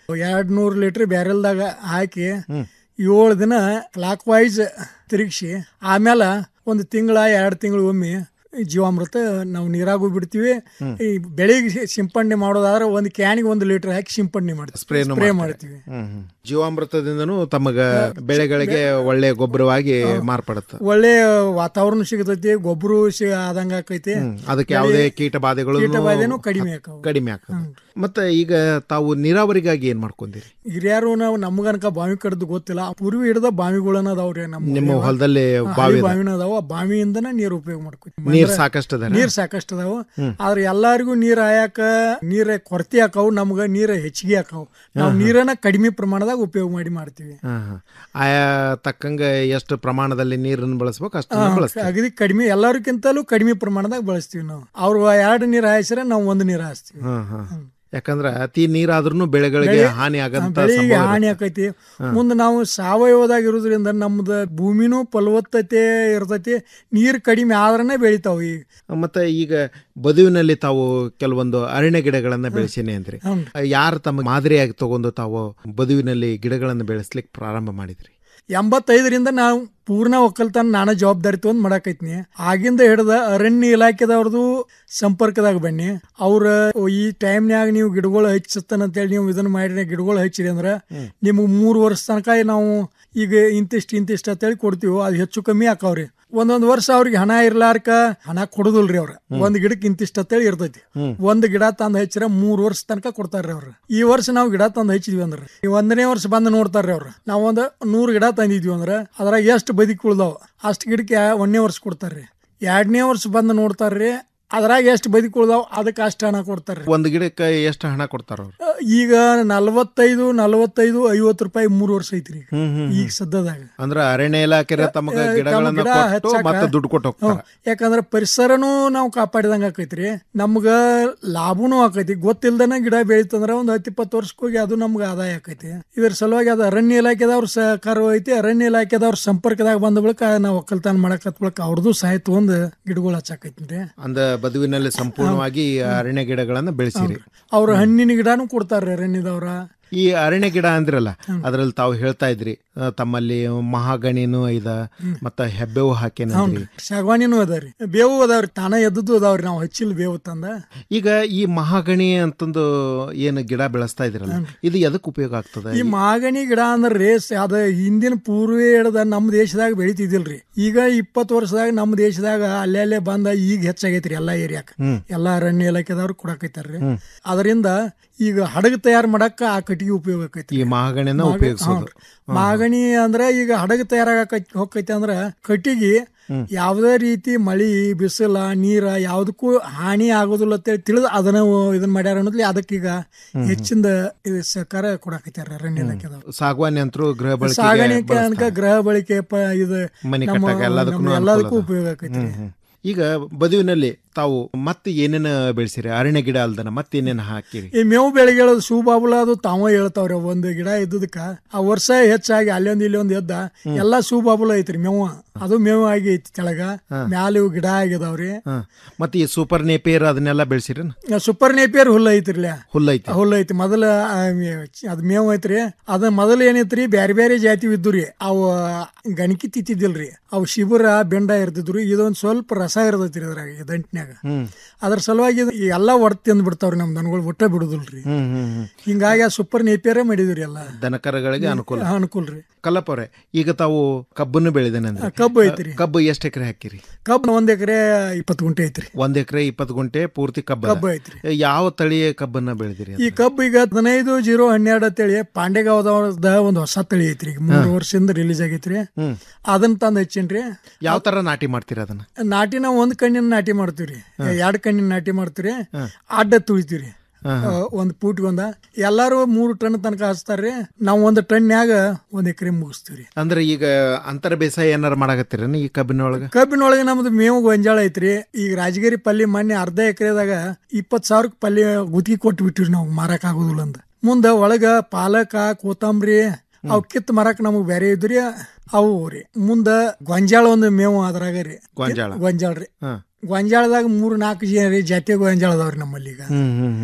ಎರಡ್ ನೂರ್ ಲೀಟರ್ ಬ್ಯಾರೆಲ್ದಾಗ ಹಾಕಿ ಏಳು ದಿನ ಕ್ಲಾಕ್ ವೈಸ್ ತಿರುಗಿಸಿ ಆಮೇಲೆ ಒಂದು ತಿಂಗಳ ಎರಡು ತಿಂಗಳು ಒಮ್ಮೆ ಈ ಜೀವಾಮೃತ ನಾವು ನೀರಾಗೂ ಬಿಡ್ತೀವಿ ಈ ಬೆಳಿಗ್ಗೆ ಸಿಂಪಡಣೆ ಮಾಡೋದಾದ್ರೆ ಒಂದು ಕ್ಯಾನಿಗೆ ಒಂದು ಲೀಟರ್ ಹಾಕಿ ಸಿಂಪಡಣೆ ಮಾಡ್ತೀವಿ ಸ್ಪ್ರೇನು ಸ್ಪ್ರೇ ಮಾಡ್ತೀರಿ. ಮಾಡ್ತೀವಿ ಹ್ಮ್ ಹ್ಮ್. ಜೀವಾಮೃತದಿಂದನೂ ತಮಗ ಬೆಳೆಗಳಿಗೆ ಒಳ್ಳೆ ಗೊಬ್ಬರವಾಗಿ ಮಾರ್ಪಡುತ್ತೆ ಒಳ್ಳೆ ವಾತಾವರಣ ಸಿಗತೈತಿ ಗೊಬ್ಬರ ಸಿ ಆದಂಗ ಆಕೈತಿ ಹ್ಮ್. ಅದಕ್ಕೆ ಯಾವುದೇ ಕೀಟ ಬಾಧೆಗಳು ಕೀಟ ಬಾಧೆನೂ ಕಡಿಮೆ ಆಕಾವು ಕಡಿಮೆ ಆಗ್ತದೆ ಮತ್ತೆ ಈಗ ತಾವು ನೀರಾವರಿಗಾಗಿ ಏನ್ ಮಾಡ್ಕೊಂಡಿರಿ ಹಿರಿಯರು ನಾವು ನಮ್ಗನಕ ಬಾವಿ ಕಡ್ದು ಗೊತ್ತಿಲ್ಲ ಪೂರ್ವಿ ಹಿಡ್ದ ಬಾವಿಗಳನ್ನ ಅದಾವ್ರಿ ನಮ್ಮ ನಿಮ್ಮ ಊರಾಗ. ಹೊಲದಲ್ಲಿ ಹಾ, ಬಾವಿ ಹಳಿ ಅದ. ಬಾವಿನ ಅದಾವ ಆ ಬಾವಿಯಿಂದನ ನೀರ್ ಉಪಯೋಗ ಮಾಡ್ಕೊತೀವಿ ನೀರ್ ಸಾಕಷ್ಟು ಅದಾರ? ನೀರ್ ಸಾಕಷ್ಟು ಅದಾವ ಹ್ಮ್. ಆದ್ರೆ ಎಲ್ಲಾರಿಗೂ ನೀರ್ ಆಯಾಕ ನೀರ್ ಕೊರತೆ ಆಕಾವು ನಮ್ಗ ನೀರ್ ಹೆಚ್ಚಿಗೆ ಆಕಾವು ನಾವು ನೀರನ್ನ ಕಡಿಮೆ ಪ್ರಮಾಣದಾಗ ಉಪಯೋಗ ಮಾಡಿ ಮಾಡ್ತೀವಿ ಹಾ, ಹಾ. ಆಯಾ ತಕ್ಕಂಗ ಎಷ್ಟು ಪ್ರಮಾಣದಲ್ಲಿ ನೀರನ್ನು ಬಳಸ್ಬೇಕು ಅಷ್ಟನ್ನು ಹಾ, ಬಳಸ್ತೀವಿ ಅಗದಿ ಕಡಿಮೆ ಎಲ್ಲರಿಗಿಂತಲೂ ಕಡಿಮೆ ಪ್ರಮಾಣದಾಗ ಬಳಸ್ತೀವಿ ನಾವು ಅವ್ರು ಎರಡು ನೀರ್ ಹಾಯಿಸ್ರೆ ನಾವು ಒಂದು ನೀರ್ ಹಾಯಿಸ್ತೀವಿ ಹಾ, ಹಾ. ಯಾಕಂದ್ರ ಅತಿ ನೀರಾದ್ರೂ ಬೆಳೆಗಳಿಗೆ ಬೆಳೆ- ಹಾನಿ ಆಗಂತ ಬೆಳೆಗೆ ಸಂಭವ ಹಾನಿ ಇರುತ್ತೆ. ಆಕೈತಿ ಹಾ. ಮುಂದೆ ನಾವು ಸಾವಯವದಾಗ ಇರೋದ್ರಿಂದ ನಮ್ದು ಭೂಮಿನೂ ಫಲವತ್ತತೆ ಇರ್ತೈತಿ ನೀರ್ ಕಡಿಮೆ ಆದ್ರನೇ ಬೆಳಿತಾವ ಈಗ ಮತ್ತೆ ಈಗ ಬದುವಿನಲ್ಲಿ ತಾವು ಕೆಲವೊಂದು ಅರಣ್ಯ ಗಿಡಗಳನ್ನ ಬೆಳೆಸೀನಿ ಅಂದ್ರಿ ಹ್ಮ್. ಯಾರು ತಮ್ಮ ಮಾದರಿಯಾಗಿ ತಗೊಂಡು ತಾವು ಬದುವಿನಲ್ಲಿ ಗಿಡಗಳನ್ನು ಬೆಳೆಸ್ಲಿಕ್ಕೆ ಪ್ರಾರಂಭ ಮಾಡಿದ್ರಿ ಎಂಬತ್ತೈದರಿಂದ ನಾವು ಪೂರ್ಣ ಒಕ್ಕಲ್ತನ ನಾನ ಜವಾಬ್ದಾರಿ ತಗೊಂಡ್ ಮಾಡಾಕೈತ್ನಿ ಆಗಿಂದ ಹಿಡ್ದ ಅರಣ್ಯ ಇಲಾಖೆದವ್ರದ್ದು ಸಂಪರ್ಕದಾಗ ಬನ್ನಿ ಅವ್ರ ಈ ಟೈಮ್ನ್ಯಾಗ ನೀವು ಗಿಡಗಳು ಹಚ್ಚತ್ತಂತೇಳಿ ನೀವು ಇದನ್ನ ಮಾಡಿ ಗಿಡಗಳು ಹಚ್ಚಿರಿ ಅಂದ್ರ ನಿಮ್ಗೆ ಮೂರು ವರ್ಷ ತನಕ ನಾವು ಈಗ ಇಂತಿಷ್ಟು ಇಂತಿಷ್ಟು ಅಂತೇಳಿ ಕೊಡ್ತೀವಿ ಅದು ಹೆಚ್ಚು ಕಮ್ಮಿ ಆಕಾವ್ರಿ ಒಂದೊಂದ್ ವರ್ಷ ಅವ್ರಿಗೆ ಹಣ ಇರ್ಲಾರ್ಕ ಹಣ ಕೊಡುದಿಲ್ರಿ ಅವ್ರ ಒಂದ್ ಗಿಡಕ್ಕೆ ಇಂತಿಷ್ಟ ಅಂತೇಳಿ ಇರ್ತೈತಿ ಹ್ಮ್. ಒಂದ್ ಗಿಡ ತಂದ್ ಹಚ್ಚಿರ ಮೂರ್ ವರ್ಷ ತನಕ ಕೊಡ್ತಾರ್ರಿ ಅವ್ರ ಈ ವರ್ಷ ನಾವು ಗಿಡ ತಂದ್ ಹಚ್ಚಿದ್ವಿ ಅಂದ್ರ ಈ ಒಂದನೇ ವರ್ಷ ಬಂದ್ ನೋಡ್ತಾರ್ರಿ ಅವ್ರ ನಾವ್ ಒಂದ್ ನೂರ್ ಗಿಡ ತಂದಿದ್ವಿ ಅಂದ್ರ ಅದ್ರಾಗ ಎಷ್ಟ್ ಬದುಕಿ ಉಳ್ದಾವ ಅಷ್ಟ್ ಗಿಡಕ್ಕೆ ಒಂದನೇ ವರ್ಷ ಕೊಡ್ತಾರ್ರಿ ಎರಡನೇ ವರ್ಷ ಬಂದ್ ನೋಡ್ತಾರ್ರಿ ಅದ್ರಾಗ ಎಷ್ಟ್ ಬದುಕಿ ಉಳ್ದಾವ ಅದಕ್ಕೆ ಅಷ್ಟ್ ಹಣ ಕೊಡ್ತಾರ್ರಿ ಒಂದು ಗಿಡಕ್ಕೆ ಎಷ್ಟು ಹಣ ಕೊಡ್ತಾರ ಅವ್ರು ಈಗ ನಲವತ್ತೈದು ನಲವತ್ತೈದು ಐವತ್ತು ರೂಪಾಯಿ ಮೂರ್ ವರ್ಷ ಐತ್ರಿ ಈಗ. ಹ್ಮ್, ಹ್ಮ್, ಈಗ ಸದ್ಯದಾಗ ಅಂದ್ರೆ ಅರಣ್ಯ ಇಲಾಖೆ ತಮಗ ತಮ್ಮ ಗಿಡಗಳನ್ನ ಗಿಡ ಕೊಟ್ಟು ಹಚ್ಚಾಕ- ಮತ್ತೆ ದುಡ್ಡು ಕೊಟ್ಟು ಹೋಗ್ತಾರ ಹ್ಮ್. ಯಾಕಂದ್ರೆ ಪರಿಸರನೂ ನಾವು ಕಾಪಾಡಿದಂಗ ಆಕೈತ್ರಿ ನಮ್ಗ ಲಾಭನೂ ಆಕೈತಿ ಗೊತ್ತಿಲ್ದನ ಗಿಡ ಬೆಳಿತಂದ್ರ ಒಂದ್ ಹತ್ತು ಇಪ್ಪತ್ತು ವರ್ಷಕ್ಕೆ ಹೋಗಿ ಅದು ನಮ್ಗ ಆದಾಯ ಆಕೈತಿ ಇದ್ರ ಸಲುವಾಗಿ ಅದು ಅರಣ್ಯ ಇಲಾಖೆದವ್ರ ಸಹಕಾರ ಐತಿ ಅರಣ್ಯ ಇಲಾಖೆದವ್ರ ಸಂಪರ್ಕದಾಗ ಬಂದ ಬಳಿಕ ನಾವು ಒಕ್ಕಲ್ತನ ಮಾಡಕತ್ ಬಳಿಕ ಅವ್ರದ್ದು ಸಹಾಯ ತಗೊಂಡ್ ಗಿಡಗಳು ಹಚ್ಚಾಕೈತಿ ಅಂದ ಬದುವಿನಲ್ಲಿ ಸಂಪೂರ್ಣವಾಗಿ ಅರಣ್ಯ ಗಿಡಗಳನ್ನ ಬೆಳೆಸಿರಿ ಅವ್ರ ಹಣ್ಣಿನ ಗಿಡನೂ ಕೊಡ್ತಾರ್ರಿ ಅರಣ್ಯದವ್ರ ಈ ಅರಣ್ಯ ಗಿಡ ಅಂದ್ರಲ್ಲ ಅದ್ರಲ್ಲಿ ತಾವು ಹೇಳ್ತಾ ಇದ್ರಿ ಆ, ತಮ್ಮಲ್ಲಿ ಮಹಾಗಣಿನೂ ಐದ ಮತ್ತ ಹೆಬ್ಬೇವು ಹಾಕೇನಂದ್ರಿ ಶಾಗವಾನಿನೂ ಅದಾವ್ರಿ ಬೇವು ಅದಾವ್ರಿ ತಾನ ಎದ್ದದ್ದು ಅದಾವ್ರಿ ನಾವು ಹಚ್ಚಿಲ್ ಬೇವು ತಂದ ಈಗ ಈ ಮಹಾಗಣಿ ಅಂತಂದು ಏನು ಗಿಡ ಬೆಳೆಸ್ತಾ ಇದ್ರಲ್ಲ ಇದು ಎದಕ್ ಉಪಯೋಗ ಆಗ್ತದ ಈ ಮಾಗಣಿ ಗಿಡ ಅಂದ್ರೆ ಅದ ಹಿಂದಿನ ಪೂರ್ವೇ ಹಿಡ್ದ ನಮ್ಮ ದೇಶದಾಗ ಬೆಳಿತಿದಿಲ್ರಿ ಈಗ ಇಪ್ಪತ್ತು ವರ್ಷದಾಗ ನಮ್ಮ ದೇಶದಾಗ ಅಲ್ಲೇ ಅಲ್ಲೇ ಬಂದ ಈಗ ಹೆಚ್ಚಾಗೈತ್ರಿ ಎಲ್ಲಾ ಏರಿಯಾಕ ಹ್ಮ್. ಎಲ್ಲಾ ಅರಣ್ಯ ಇಲಾಖೆದವ್ರು ಕೊಡಕೈತಾರ್ರಿ ಹ್ಮ್. ಅದರಿಂದ ಈಗ ಹಡಗು ತಯಾರು ಮಾಡಕ್ಕ ಆ ಕಟ್ಟಿಗೆ ಉಪಯೋಗ ಆಕೈತಿ ಈ ಮಹಾಗಣಿನ ಮಾಗ- ಉಪಯೋಗಿಸೋದು ಹಾ. ಮಾಗಣಿ ಅಂದ್ರ ಈಗ ಹಡಗು ತಯಾರಾಗ ಹೋಗೈತಿ ಅಂದ್ರ ಕಟ್ಟಿಗೆ ಯಾವುದೇ ರೀತಿ ಮಳಿ ಬಿಸಿಲ ನೀರ ಯಾವ್ದಕ್ಕೂ ಹಾನಿ ಆಗೋದಿಲ್ಲ ಅಂತೇಳಿ ತಿಳಿದು ಅದನ್ನ ಇದನ್ನ ಮಾಡ್ಯಾರ ಅನ್ನೋದ್ಲಿ ಅದಕ್ಕೀಗ ಹೆಚ್ಚಿಂದ ಇದು ಸಹಕಾರ ಕೊಡಕೈತಾರ ಅರಣ್ಯ ಇಲಾಖೆದವ್ರು ಸಾಗವಾನಿ ಅಂತರೂ ಗೃಹ ಬಳಕೆಗೆ ಸಾಗಾಣಿಕೆ ಬಳಸ್ತಾರೆ. ಅನ್ಕ ಗೃಹ ಬಳಕೆ ಪ- ಇದು ಮನೆ ನಮ್ಮ- ಕಟ್ಟಾಕ ಎಲ್ಲದಕ್ಕೂ ನಮ್ಮ ಎಲ್ಲದಕ್ಕೂ ಉಪಯೋಗ ಆಕೈತಿ ಈಗ ಬದುವಿನಲ್ಲಿ ತಾವು ಮತ್ತೆ ಏನೇನ ಬೆಳೆಸಿರಿ ಅರಣ್ಯ ಗಿಡ ಅಲ್ದನ ಮತ್ತೇನೇನು ಹಾಕಿರಿ ಈ ಮೇವು ಬೆಳೆಗಳದು ಸೂಬಾಬುಲ ಅದು ತಾವ ಹೇಳ್ತಾವ್ರಿ ಒಂದು ಗಿಡ ಇದ್ದದಕ್ಕ ಆ ವರ್ಷ ಹೆಚ್ಚಾಗಿ ಅಲ್ಲೊಂದ್ ಇಲ್ಲೊಂದ್ ಎದ್ದ ಎಲ್ಲಾ ಸೂಬಾಬುಲ ಐತ್ರಿ ಮೇವು ಅದು ಮೇವು ಆಗಿ ಐತಿ ಕೆಳಗ ಮ್ಯಾಲ ಇವು ಗಿಡ ಆಗಿದಾವ್ರಿ ಹ. ಮತ್ತೆ ಈ ಸೂಪರ್ ನೇಪಿಯರ್ ಅದನ್ನೆಲ್ಲ ಬೆಳೆಸಿರಿ ಸೂಪರ್ ನೇಪಿಯರ್ ಹುಲ್ಲ ಐತ್ರಿಲ್ಲ ಹುಲ್ಲೈತಿ ಹುಲ್ಲ ಐತಿ ಮೊದಲ ಆ, ಮೇ- ಅದ್ ಮೇವ್ ಐತ್ರಿ ಅದ ಮೊದಲ ಏನೈತ್ರಿ ಬ್ಯಾರೆ ಬ್ಯಾರೆ ಜಾತಿ ಇದ್ದುರಿ ಅವು ಗಣಕಿ ತಿತ್ತಿದ್ದಿಲ್ರಿ ಅವು ಶಿಬಿರ ಬೆಂಡ ಇರ್ತಿದ್ರಿ ಇದೊಂದ್ ಸ್ವಲ್ಪ ರಸ ಇರ್ತೈತ್ರಿ ಅದ್ರಾಗ ಈ ದಂಟ್ನ್ಯಾಗ ಹ್ಮ್ ಅದ್ರ ಸಲುವಾಗಿ ಇದು ಎಲ್ಲ ಒಡ್ ತಿಂದ್ ಬಿಡ್ತಾವ್ರಿ ನಮ್ ದನಗಳು ಒಟ್ಟ ಬಿಡುದಿಲ್ರಿ ಹ್ಮ್ ಹ್ಮ್ ಹ್ಮ್ ಹಿಂಗಾಗಿ ಆ ಸೂಪರ್ ನೇಪಿಯರೇ ಮಾಡಿದ್ರಿ ಎಲ್ಲ ದನಕರಗಳಿಗೆ ಅನುಕೂಲ ಅನುಕೂಲ ರೀ ಕಲ್ಲಪ್ಪ ಅವ್ರೆ ಈಗ ತಾವು ಕಬ್ಬನ್ನು ಬೆಳೆದೇನೆ ಆ, ಕಬ್ಬು ಐತ್ರಿ. ಕಬ್ಬು ಎಷ್ಟು ಎಕರೆ ಹಾಕಿರಿ ಕಬ್ಬು ಒಂದ್ ಎಕರೆ ಇಪ್ಪತ್ತು ಗುಂಟೆ ಐತ್ರಿ ಒಂದ್ ಎಕರೆ ಇಪ್ಪತ್ತು ಗುಂಟೆ ಪೂರ್ತಿ ಕಬ್ಬು ಕಬ್ಬು ಐತ್ರಿ. ಯಾವ ತಳಿಯ ಕಬ್ಬನ್ನ ಬೆಳೆದಿರಿ ಈ ಕಬ್ಬು ಈಗ ಹದಿನೈದು ಜೀರೋ ಹನ್ನೆರಡು ಅಂತೇಳಿ ಪಾಂಡೆಗಾವದ ಒಂದು ಹೊಸ ತಳಿ ಐತ್ರಿ ಈಗ ಮೂರು ವರ್ಷದಿಂದ ರಿಲೀಸ್ ಆಗೈತ್ರಿ ಹ್ಮ್ ಅದನ್ನ ತಂದ್ ಹಚ್ಚೇನ್ರಿ ಯಾವ ತರ ನಾಟಿ ಮಾಡ್ತೀರಿ ಅದನ್ನ ನಾಟಿ ನಾವು ಒಂದ್ ಕಣ್ಣಿನ ನಾಟಿ ಮಾಡ್ತೀವ್ರಿ ಎರಡ್ ಕಣ್ಣಿನ ನಾಟಿ ಮಾಡ್ತೀವ್ರಿ ಅಡ್ಡ ತುಳಿತೀವ್ರಿ ಒಂದ್ ಪೂಟ್ ಒಂದ ಎಲ್ಲಾರು ಮೂರು ಟನ್ ತನಕ ಹಚ್ತಾರ್ರಿ ನಾವ್ ಒಂದ್ ಟನ್ನ್ಯಾಗ ಒಂದ್ ಎಕರೆ ಮುಗಿಸ್ತೀವ್ರಿ ಅಂದ್ರೆ ಈಗ ಅಂತರ ಬೇಸಾಯ ಏನಾರ ಮಾಡಾಕತ್ತೀರ ಈ ಕಬ್ಬಿನೊಳಗ ಕಬ್ಬಿನೊಳಗೆ ನಮ್ದು ಮೇವು ಗೊಂಜಾಳ ಐತ್ರಿ ಈಗ ರಾಜಗಿರಿ ಪಲ್ಲಿ ಮೊನ್ನೆ ಅರ್ಧ ಎಕರೆದಾಗ ಇಪ್ಪತ್ ಸಾವಿರಕ್ಕೆ ಪಲ್ಯ ಗುತ್ತಿಗೆ ಕೊಟ್ಟು ಬಿಟ್ಟಿವ್ರಿ ನಾವು ಮಾರಕ್ ಆಗೋದಿಲ್ಲ ಅಂತ ಮುಂದ ಒಳಗ ಪಾಲಕ ಕೊತ್ತಂಬರಿ ಅವ್ ಕಿತ್ ಮಾರಕ್ ನಮಗ್ ಬೇರೆ ಇದ್ರಿ ಅವು ರೀ ಮುಂದ ಗೊಂಜಾಳ ಒಂದು ಮೇವು ಅದ್ರಾಗ ರೀ ಗೊಂಜಾಳ. ಗೊಂಜಾಳ ರೀ ಹಾ. ಗೊಂಜಾಳದಾಗ ಮೂರ್ ನಾಲ್ಕು ಜನ ರೀ ಜಾತಿ ಗೊಂಜಾಳ ಅದಾವ್ರಿ ನಮ್ಮಲ್ಲಿ ಈಗ ಹ್ಮ್ ಹ್ಮ್ ಹ್ಮ್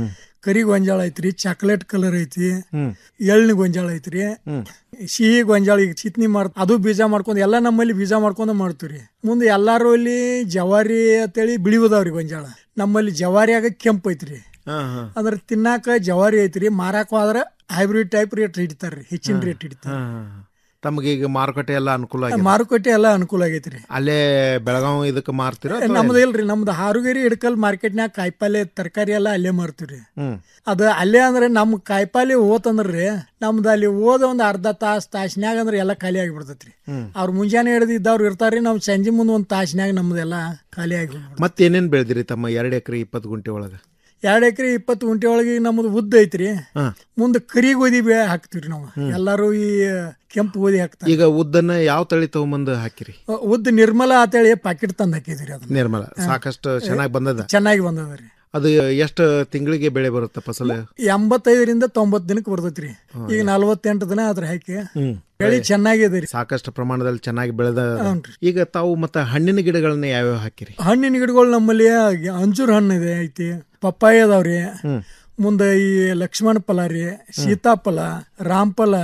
ಕರಿ ಗೊಂಜಾಳ ಐತ್ರಿ ಚಾಕ್ಲೇಟ್ ಕಲರ್ ಐತಿ ಹ್ಮ್ ಎಳ್ನಿ ಗೊಂಜಾಳ ಐತ್ರಿ ಹ್ಮ್ ಸಿಹಿ ಗೊಂಜಾಳ ಈಗ ಚಿತ್ನಿ ಮಾಡ್ ಅದು ಬೀಜ ಮಾಡ್ಕೊಂಡು ಎಲ್ಲ ನಮ್ಮಲ್ಲಿ ಬೀಜ ಮಾಡ್ಕೊಂಡು ಮಾಡ್ತೀವ್ರಿ ಮುಂದೆ ಎಲ್ಲಾರು ಅಲ್ಲಿ ಜವಾರಿ ಅಂತೇಳಿ ಬಿಳಿವುದಾವ್ರಿ ಗೊಂಜಾಳ ನಮ್ಮಲ್ಲಿ ಜವಾರಿಯಾಗ ಕೆಂಪು ಐತ್ರಿ ಹಾ ಹಾ ಅದ್ರ ತಿನ್ನಾಕ ಜವಾರಿ ಐತ್ರಿ ಮಾರಾಕ ಆದ್ರ ಹೈಬ್ರಿಡ್ ಟೈಪ್ ರೇಟ್ ಹಿಡಿತಾರ್ರಿ ಹೆಚ್ಚಿನ ರೇಟ್ ಹಿಡಿತಾರ ಹಾ, ಹಾ. ತಮಗೆ ಈಗ ಮಾರುಕಟ್ಟೆ ಎಲ್ಲ ಅನುಕೂಲ ಆಗಿದೆ ಮಾರುಕಟ್ಟೆ ಎಲ್ಲ ಅನುಕೂಲ ಆಗೈತ್ರಿ ಅಲ್ಲೇ ಬೆಳಗಾವಿ ಇದಕ್ಕೆ ಮಾರ್ತೀರಾ ಅಥವಾ ನಮ್ದು ಇಲ್ರಿ ನಮ್ದು ಹಾರುಗೇರಿ ಹಿಡ್ಕಲ್ ಮಾರ್ಕೆಟ್ನ್ಯಾಗ ಕಾಯಿಪಲ್ಲೆ ತರಕಾರಿ ಎಲ್ಲ ಅಲ್ಲೇ ಮಾರ್ತೀವ್ರಿ ಹ್ಮ್ ಅದ ಅಲ್ಲೇ ಅಂದ್ರೆ ನಮ್ ಕಾಯಿಪಲ್ಲೆ ಹೋತಂದ್ರಿ ನಮ್ದು ಅಲ್ಲಿ ಹೋದ ಒಂದ್ ಅರ್ಧ ತಾಸ್ ತಾಸ್ನ್ಯಾಗ ಅಂದ್ರೆ ಎಲ್ಲ ಖಾಲಿ ಆಗಿಬಿಡ್ತೈತ್ರಿ ಹ್ಮ್. ಅವ್ರು ಮುಂಜಾನೆ ಹಿಡಿದು ಇದ್ದವ್ರು ಇರ್ತಾರ್ರಿ ನಾವ್ ಸಂಜೆ ಮುಂದೆ ಒಂದ್ ತಾಸ್ನ್ಯಾಗ ನಮ್ದೆಲ್ಲ ಖಾಲಿ ಆಗಿ ಮತ್ತೇನೇನ್ ಬೆಳೆದಿರಿ ತಮ್ಮ ಎರಡು ಎಕರೆ ಇಪ್ಪತ್ತು ಗುಂಟೆ ಒಳಗ ಎರಡ್ ಎಕರೆ ಇಪ್ಪತ್ತು ಗುಂಟೆ ಒಳಗೆ ನಮ್ದು ಉದ್ದ ಐತ್ರಿ ಹಾ. ಮುಂದೆ ಕರಿ ಗೋಧಿ ಬೇ ಹಾಕ್ತಿವ್ರಿ ನಾವು ಎಲ್ಲಾರು ಈ ಕೆಂಪು ಗೋಧಿ ಹಾಕ್ತಾರ ಈಗ ಉದ್ದನ್ನ ಯಾವ ತಳಿ ತಗೊಂಬಂದು ಹಾಕಿರಿ ಉದ್ದ ನಿರ್ಮಲ ಅಂತೇಳಿ ಪಾಕೆಟ್ ತಂದು ಹಾಕಿದ್ರಿ ಅದನ್ನ ನಿರ್ಮಲ ಸಾಕಷ್ಟು ಚೆನ್ನಾಗಿ ಬಂದದ ಚೆನ್ನಾಗಿ ಬಂದದ್ರಿ ಅದು ಎಷ್ಟು ತಿಂಗಳಿಗೆ ಬೆಳೆ ಬರುತ್ತೆ ಫಸಲು ಎಂಬತ್ತೈದರಿಂದ ತೊಂಬತ್ ದಿನಕ್ಕೆ ಬರ್ತೈತ್ರಿ ಈಗ ನಲ್ವತ್ತೆಂಟು ದಿನ ಆದ್ರೆ ಹಾಕಿ ಹ್ಮ್ ಬೆಳಿ ಚೆನ್ನಾಗಿದೆ ರೀ ಸಾಕಷ್ಟು ಪ್ರಮಾಣದಲ್ಲಿ ಚೆನ್ನಾಗಿ ಬೆಳೆದ ಹ್ಞೂನ್ರಿ. ಈಗ ತಾವು ಮತ್ತೆ ಹಣ್ಣಿನ ಗಿಡಗಳನ್ನ ಯಾವ್ಯಾವ ಹಾಕಿರಿ ಹಣ್ಣಿನ ಗಿಡಗಳು ನಮ್ಮಲ್ಲಿ ಅಂಜೂರ್ ಹಣ್ಣು ಇದೆ ಐತಿ ಪಪ್ಪಾಯ ಅದಾವ್ರಿ ಹ್ಮ್ ಮುಂದೆ ಈ ಲಕ್ಷ್ಮಣ ಫಲ ರೀ ಸೀತಾಫಲ ರಾಮಫಲ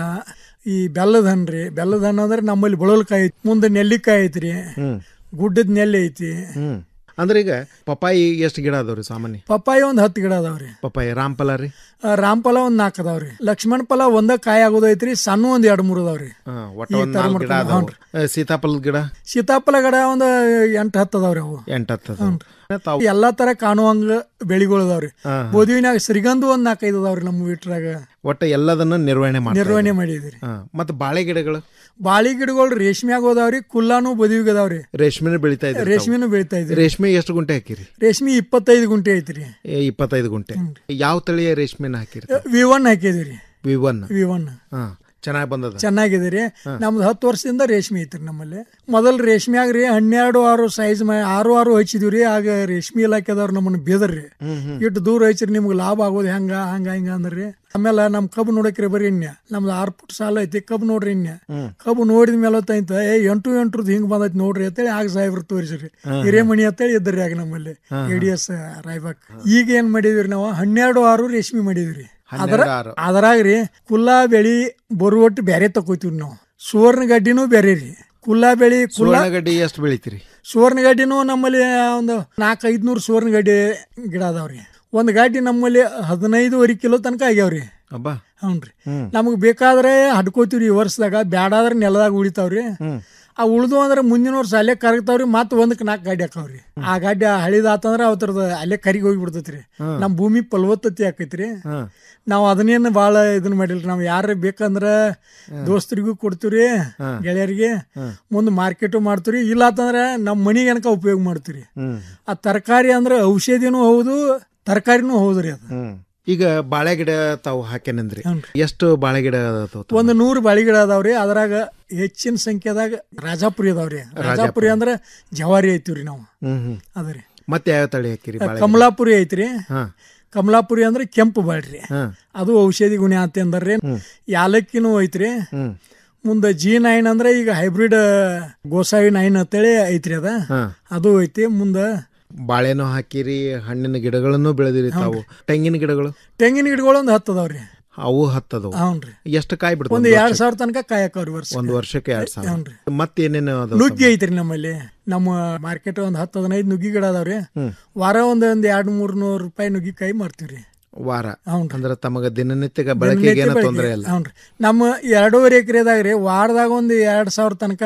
ಈ ಬೆಲ್ಲದ ಹಣ್ಣು ರೀ ಬೆಲ್ಲದ ಹಣ್ಣು ಅಂದ್ರೆ ನಮ್ಮಲ್ಲಿ ಬಳಲ್ಕಾಯಿ ಐತಿ ಮುಂದೆ ನೆಲ್ಲಿಕಾಯಿ ಐತ್ರಿ ಹ್ಮ್ ಗುಡ್ಡದ ನೆಲ್ಲಿ ಐತಿ ಹ್ಮ್ ಅಂದ್ರೆ ಈಗ ಪಪಾಯಿ ಎಷ್ಟು ಗಿಡ ಅದಾವ್ರಿ ಸಾಮಾನ್ಯ ಪಪ್ಪಾಯ ಒಂದ್ ಹತ್ತು ಗಿಡ ಅದಾವ್ರಿ ಪಪಾಯಿ ರಾಮಫಲ ರೀ ಆ, ರಾಮಫಲ ಒಂದ್ ನಾಲ್ಕು ಅದಾವ್ರಿ ಲಕ್ಷ್ಮಣ ಫಲ ಒಂದ ಕಾಯಿ ಆಗೋದೈತ್ರಿ ಸಣ್ಣ ಒಂದ್ ಎರಡ್ ಮೂರ್ ಅದಾವ್ರಿ ಹಾ, ಒಟ್ಟ ಈ ಒಂದ್ ತರ ನಾಲ್ಕು ಗಿಡ ಮಾಡ್ಕೊಂಡು ಅದಾವ ಹ್ಞೂನ್ರಿ. ಸೀತಾಫಲದ ಗಿಡ ಸೀತಾಫಲ ಗಿಡ ಒಂದ್ ಎಂಟ್ ಹತ್ತು ಅದಾವ್ರಿ ಅವು ಎಂಟು ಹತ್ತು ತಾವು ಎಲ್ಲಾ ತರ ಕಾಣುವಂಗ ಬೆಳಿಗಳು ಅದಾವ್ರಿ ಹಾ, ಹಾ. ಬೋದಿವಿನಾಗ ಶ್ರೀಗಂಧ ಒಂದ್ ನಾಲ್ಕೈದು ಅದಾವ್ರಿ ನಮ್ಮ ವಿಟ್ರಾಗ ಒಟ್ಟ ಎಲ್ಲದನ್ನ ನಿರ್ವಹಣೆ ಮಾಡಿ ನಿರ್ವಹಣೆ ಮಾಡಿದಿರಿ ಮತ್ತೆ ಬಾಳೆ ಗಿಡಗಳು ಬಾಳಿ ಗಿಡಗಳು ರೇಷ್ಮೆಯಾಗ ಹೋದಾವ್ರಿ ಕುಲ್ಲಾನು ಬದಿವಿಗೆ ಅದಾವ್ರಿ ರೇಷ್ಮೆನ ಬೆಳಿತಾ ಇದ್ರಿ ರೇಷ್ಮೆನೂ ಬೆಳಿತಾ ಇದ್ರಿ ರೇಷ್ಮೆ ಎಷ್ಟು ಗುಂಟೆ ಹಾಕಿರಿ ರೇಷ್ಮೆ ಇಪ್ಪತ್ತೈದು ಗುಂಟೆ ಐತ್ರಿ ಏ, ಇಪ್ಪತ್ತೈದು ಗುಂಟೆ ಯಾವ ತಳಿಯ ರೇಷ್ಮೆನ ಹಾಕಿರಿ ವಿ ಒನ್ ಹಾಕಿದಿರಿ ವಿ ಒನ್ ವಿ ಒನ್ ಹಾ ಚೆನ್ನಾಗಿ ಬಂದದ ಚೆನ್ನಾಗಿದೆ ರೀ ನಮ್ದು ಹತ್ತು ವರ್ಷದಿಂದ ರೇಷ್ಮೆ ಐತ್ರಿ ನಮ್ಮಲ್ಲಿ ಮೊದಲ್ ರೇಷ್ಮೆಯಾಗ ರೀ ಹನ್ನೆರಡು ಆರು ಸೈಜ್ ಆರು ಆರು ಹಚ್ಚಿದ್ವಿ ರೀ ಆಗ ರೇಷ್ಮೆ ಇಲಾಖೆದವ್ರು ನಮ್ಮನ್ನ ಬೇದರ್ರಿ ಇಟ್ಟು ದೂರ ಹಚ್ಚಿರಿ ನಿಮ್ಗೆ ಲಾಭ ಆಗೋದು ಹೆಂಗ ಹಂಗ ಹಿಂಗ ಅಂದ್ರಿ ಆಮೇಲೆ ನಮ್ ಕಬ್ಬು ನೋಡಕ್ರಿ ಬರೀ ಇನ್ಯ ನಮ್ದು ಆರು ಫುಟ್ ಸಾಲ ಐತಿ ಕಬ್ಬು ನೋಡ್ರಿ ಇನ್ಯ ಕಬ್ಬು ನೋಡಿದ ಮೇಲೆ ಹೊತ್ತಾಯ್ತ ಏ ಎಂಟು ಎಂಟ್ರದ್ದು ಹಿಂಗ್ ಬಂದೈತಿ ನೋಡ್ರಿ ಅಂತೇಳಿ ಆಗ ಸಾಹೇಬ್ರು ತೋರಿಸ್ರಿ ಹಿರೇಮಣಿ ಅಂತೇಳಿ ಇದ್ರಿ ಆಗ ನಮ್ಮಲ್ಲಿ ಎ ಡಿ ಎಸ್ ರಾಯ್ಬಾಗ್ ಈಗ ಏನ್ ಮಾಡಿದ್ವಿ ನಾವು ಹನ್ನೆರಡು ಆರು ರೇಷ್ಮೆ ಮಾಡಿದ್ವಿ ಅದರ ಹನ್ನೆರಡು ಆರು. ಅದ್ರಾಗ ರೀ ಕುಲ್ಲಾ ಬೆಳಿ ಬರುವಟ್ಟು ಬೇರೆ ತಗೋತೀವಿ ನಾವು ಸುವರ್ಣ ಗಡ್ಡಿನೂ ಬೇರೆ ರೀ ಕುಲ್ಲಾ ಬೆಳಿ ಕುಲ್ಲಾ ಸುವರ್ಣಗಡ್ಡಿ ಎಷ್ಟು ಬೆಳಿತೀರಿ ಸುವರ್ಣ ಗಡ್ಡಿನೂ ನಮ್ಮಲ್ಲಿ ಒಂದು ನಾಲ್ಕು ಐದ್ನೂರು ಸುವರ್ಣ ಗಡ್ಡಿ ಗಿಡ ಅದಾವ್ರಿ ಒಂದು ಗಾಡಿ ನಮ್ಮಲ್ಲಿ ಹದಿನೈದುವರೆ ಕಿಲೋ ತನಕ ಆಗ್ಯಾವ್ರಿ ಅಬ್ಬಾ ಹ್ಞೂನ್ರಿ ಹ್ಮ್ ನಮಗೆ ಬೇಕಾದ್ರೆ ಹಡ್ಕೋತೀವ್ರಿ ಈ ವರ್ಷದಾಗ ಬ್ಯಾಡಾದ್ರೆ ನೆಲದಾಗ ಉಳಿತಾವ್ರಿ ಹ್ಮ್ ಆ ಉಳ್ದು ಅಂದ್ರೆ ಮುಂದಿನ ವರ್ಷ ಅಲ್ಲೇ ಕರಗ್ತಾವ್ರಿ ಮತ್ತೆ ಒಂದಕ್ಕೆ ನಾಲ್ಕು ಗಾಡಿ ಹಾಕಾವ್ರಿ ಆ ಗಾಡಿ ಹಳಿದಾತಂದ್ರ ಅವತ್ರದ ಅಲ್ಲೇ ಕರಿಗೆ ಹೋಗಿ ಬಿಡ್ತೈತ್ರಿ ನಮ್ಮ ಭೂಮಿ ಫಲವತ್ತತೆ ಆಕೈತ್ರಿ ಹಾ ನಾವು ಅದನ್ನೇನು ಭಾಳ ಇದನ್ನ ಮಾಡಿಲ್ರಿ ನಾವು ಯಾರ ಬೇಕಂದ್ರ ದೋಸ್ತರಿಗೂ ಕೊಡ್ತೀವ್ರಿ ಗೆಳೆಯರಿಗೆ ಮುಂದೆ ಮಾರ್ಕೆಟು ಮಾಡ್ತೀವ್ರಿ ಇಲ್ಲ ಅಂತಂದ್ರೆ ನಮ್ಮ ಮನಿಗೆ ಏನಕ ಉಪಯೋಗ ಮಾಡ್ತೀವ್ರಿ ಹ್ಮ್ ಆ ತರಕಾರಿ ಅಂದ್ರೆ ಔಷಧಿನೂ ಹೌದು ತರಕಾರಿನೂ ಹೌದ್ರಿ ಅದು ಹ್ಮ್ ಈಗ ಬಾಳೆ ಗಿಡ ತಾವು ಹಾಕ್ಯಾನಂದ್ರಿ ಎಷ್ಟು ಬಾಳೆ ಗಿಡ ಅದಾವ ಒಂದು ನೂರು ಬಾಳಿ ಗಿಡ ಅದಾವ್ರಿ ಅದ್ರಾಗ ಹೆಚ್ಚಿನ ಸಂಖ್ಯೆದಾಗ ರಾಜಾಪುರಿ ಅದಾವ್ರಿ ರಾಜಾಪುರಿ ಅಂದ್ರೆ ಜವಾರಿ ಐತಿವ್ರಿ ನಾವು ಹ್ಮ್ ಹ್ಮ್ ಅದರಿ ಮತ್ತೆ ಯಾವ ತಳಿ ಹಾಕಿರಿ ಬಾಳೆ ಗಿಡ? ಕಮಲಾಪುರಿ ಐತ್ರಿ ಹಾ ಕಮಲಾಪುರಿ ಅಂದ್ರೆ ಕೆಂಪು ಬಾಳ್ರಿ ಹಾ ಅದು ಔಷಧಿ ಗುಣ ಅಂತ ಅಂದ್ರಿ ಯಾಲಕ್ಕಿನೂ ಐತ್ರಿ ಹ್ಮ್ ಮುಂದೆ ಜಿ ನೈನ್ ಅಂದ್ರೆ ಈಗ ಹೈಬ್ರಿಡ್ ಗೋಸಾವಿ ನೈನ್ ಅಂತೇಳಿ ಐತ್ರಿ ಅದ ಹಾ ಅದು ಐತಿ ಮುಂದೆ ಬಾಳೆನೂ ಹಾಕಿರಿ ಹಣ್ಣಿನ ಗಿಡಗಳನ್ನು ಬೆಳೆದಿರಿ ತಾವು ತೆಂಗಿನ ಗಿಡಗಳು ತೆಂಗಿನ ಗಿಡಗಳು ಒಂದು ಹತ್ತು ಅದಾವ್ರಿ ಅವು ಹತ್ತದವು ಹೌನ್ರಿ ಎಷ್ಟು ಕಾಯಿ ಬಿಡ್ತಾವ ಒಂದು ಎರಡ್ ಸಾವಿರ ತನಕ ಕಾಯಕವ್ರಿ ವರ್ಷ ಒಂದು ವರ್ಷಕ್ಕೆ ಎರಡ್ ಸಾವಿರ ಹೌನ್ರಿ. ಮತ್ತೇನೇನು ಅದಾವ ನುಗ್ಗಿ ಐತ್ರಿ ನಮ್ಮಲ್ಲಿ ನಮ್ಮ ಮಾರ್ಕೆಟ್ ಒಂದ್ ಹತ್ತು ಹದಿನೈದು ನುಗ್ಗಿ ಗಿಡ ಅದಾವ್ರಿ ವಾರ ಒಂದ್ ಒಂದ್ ಎರಡ್ ಮೂರ್ ನೂರು ರೂಪಾಯಿ ನುಗ್ಗಿಕಾಯಿ ಮಾರ್ತೀವ್ರಿ ವಾರ ಹೌನ್ರಿ. ಅಂದ್ರೆ ತಮಗ ದಿನನಿತ್ಯಗ ಬಳಕೆಗೆ ಏನೋ ದಿನನಿತ್ಯ ತೊಂದರೆ ಬೆಳಗ್ಗೆ. ಇಲ್ಲ ಹೌನ್ರಿ ನಮ್ಮ ಎರಡೂವರೆ ಎಕರೆದಾಗ ರೀ ವಾರದಾಗ ಒಂದ್ ಎರಡ್ ಸಾವಿರ ತನಕ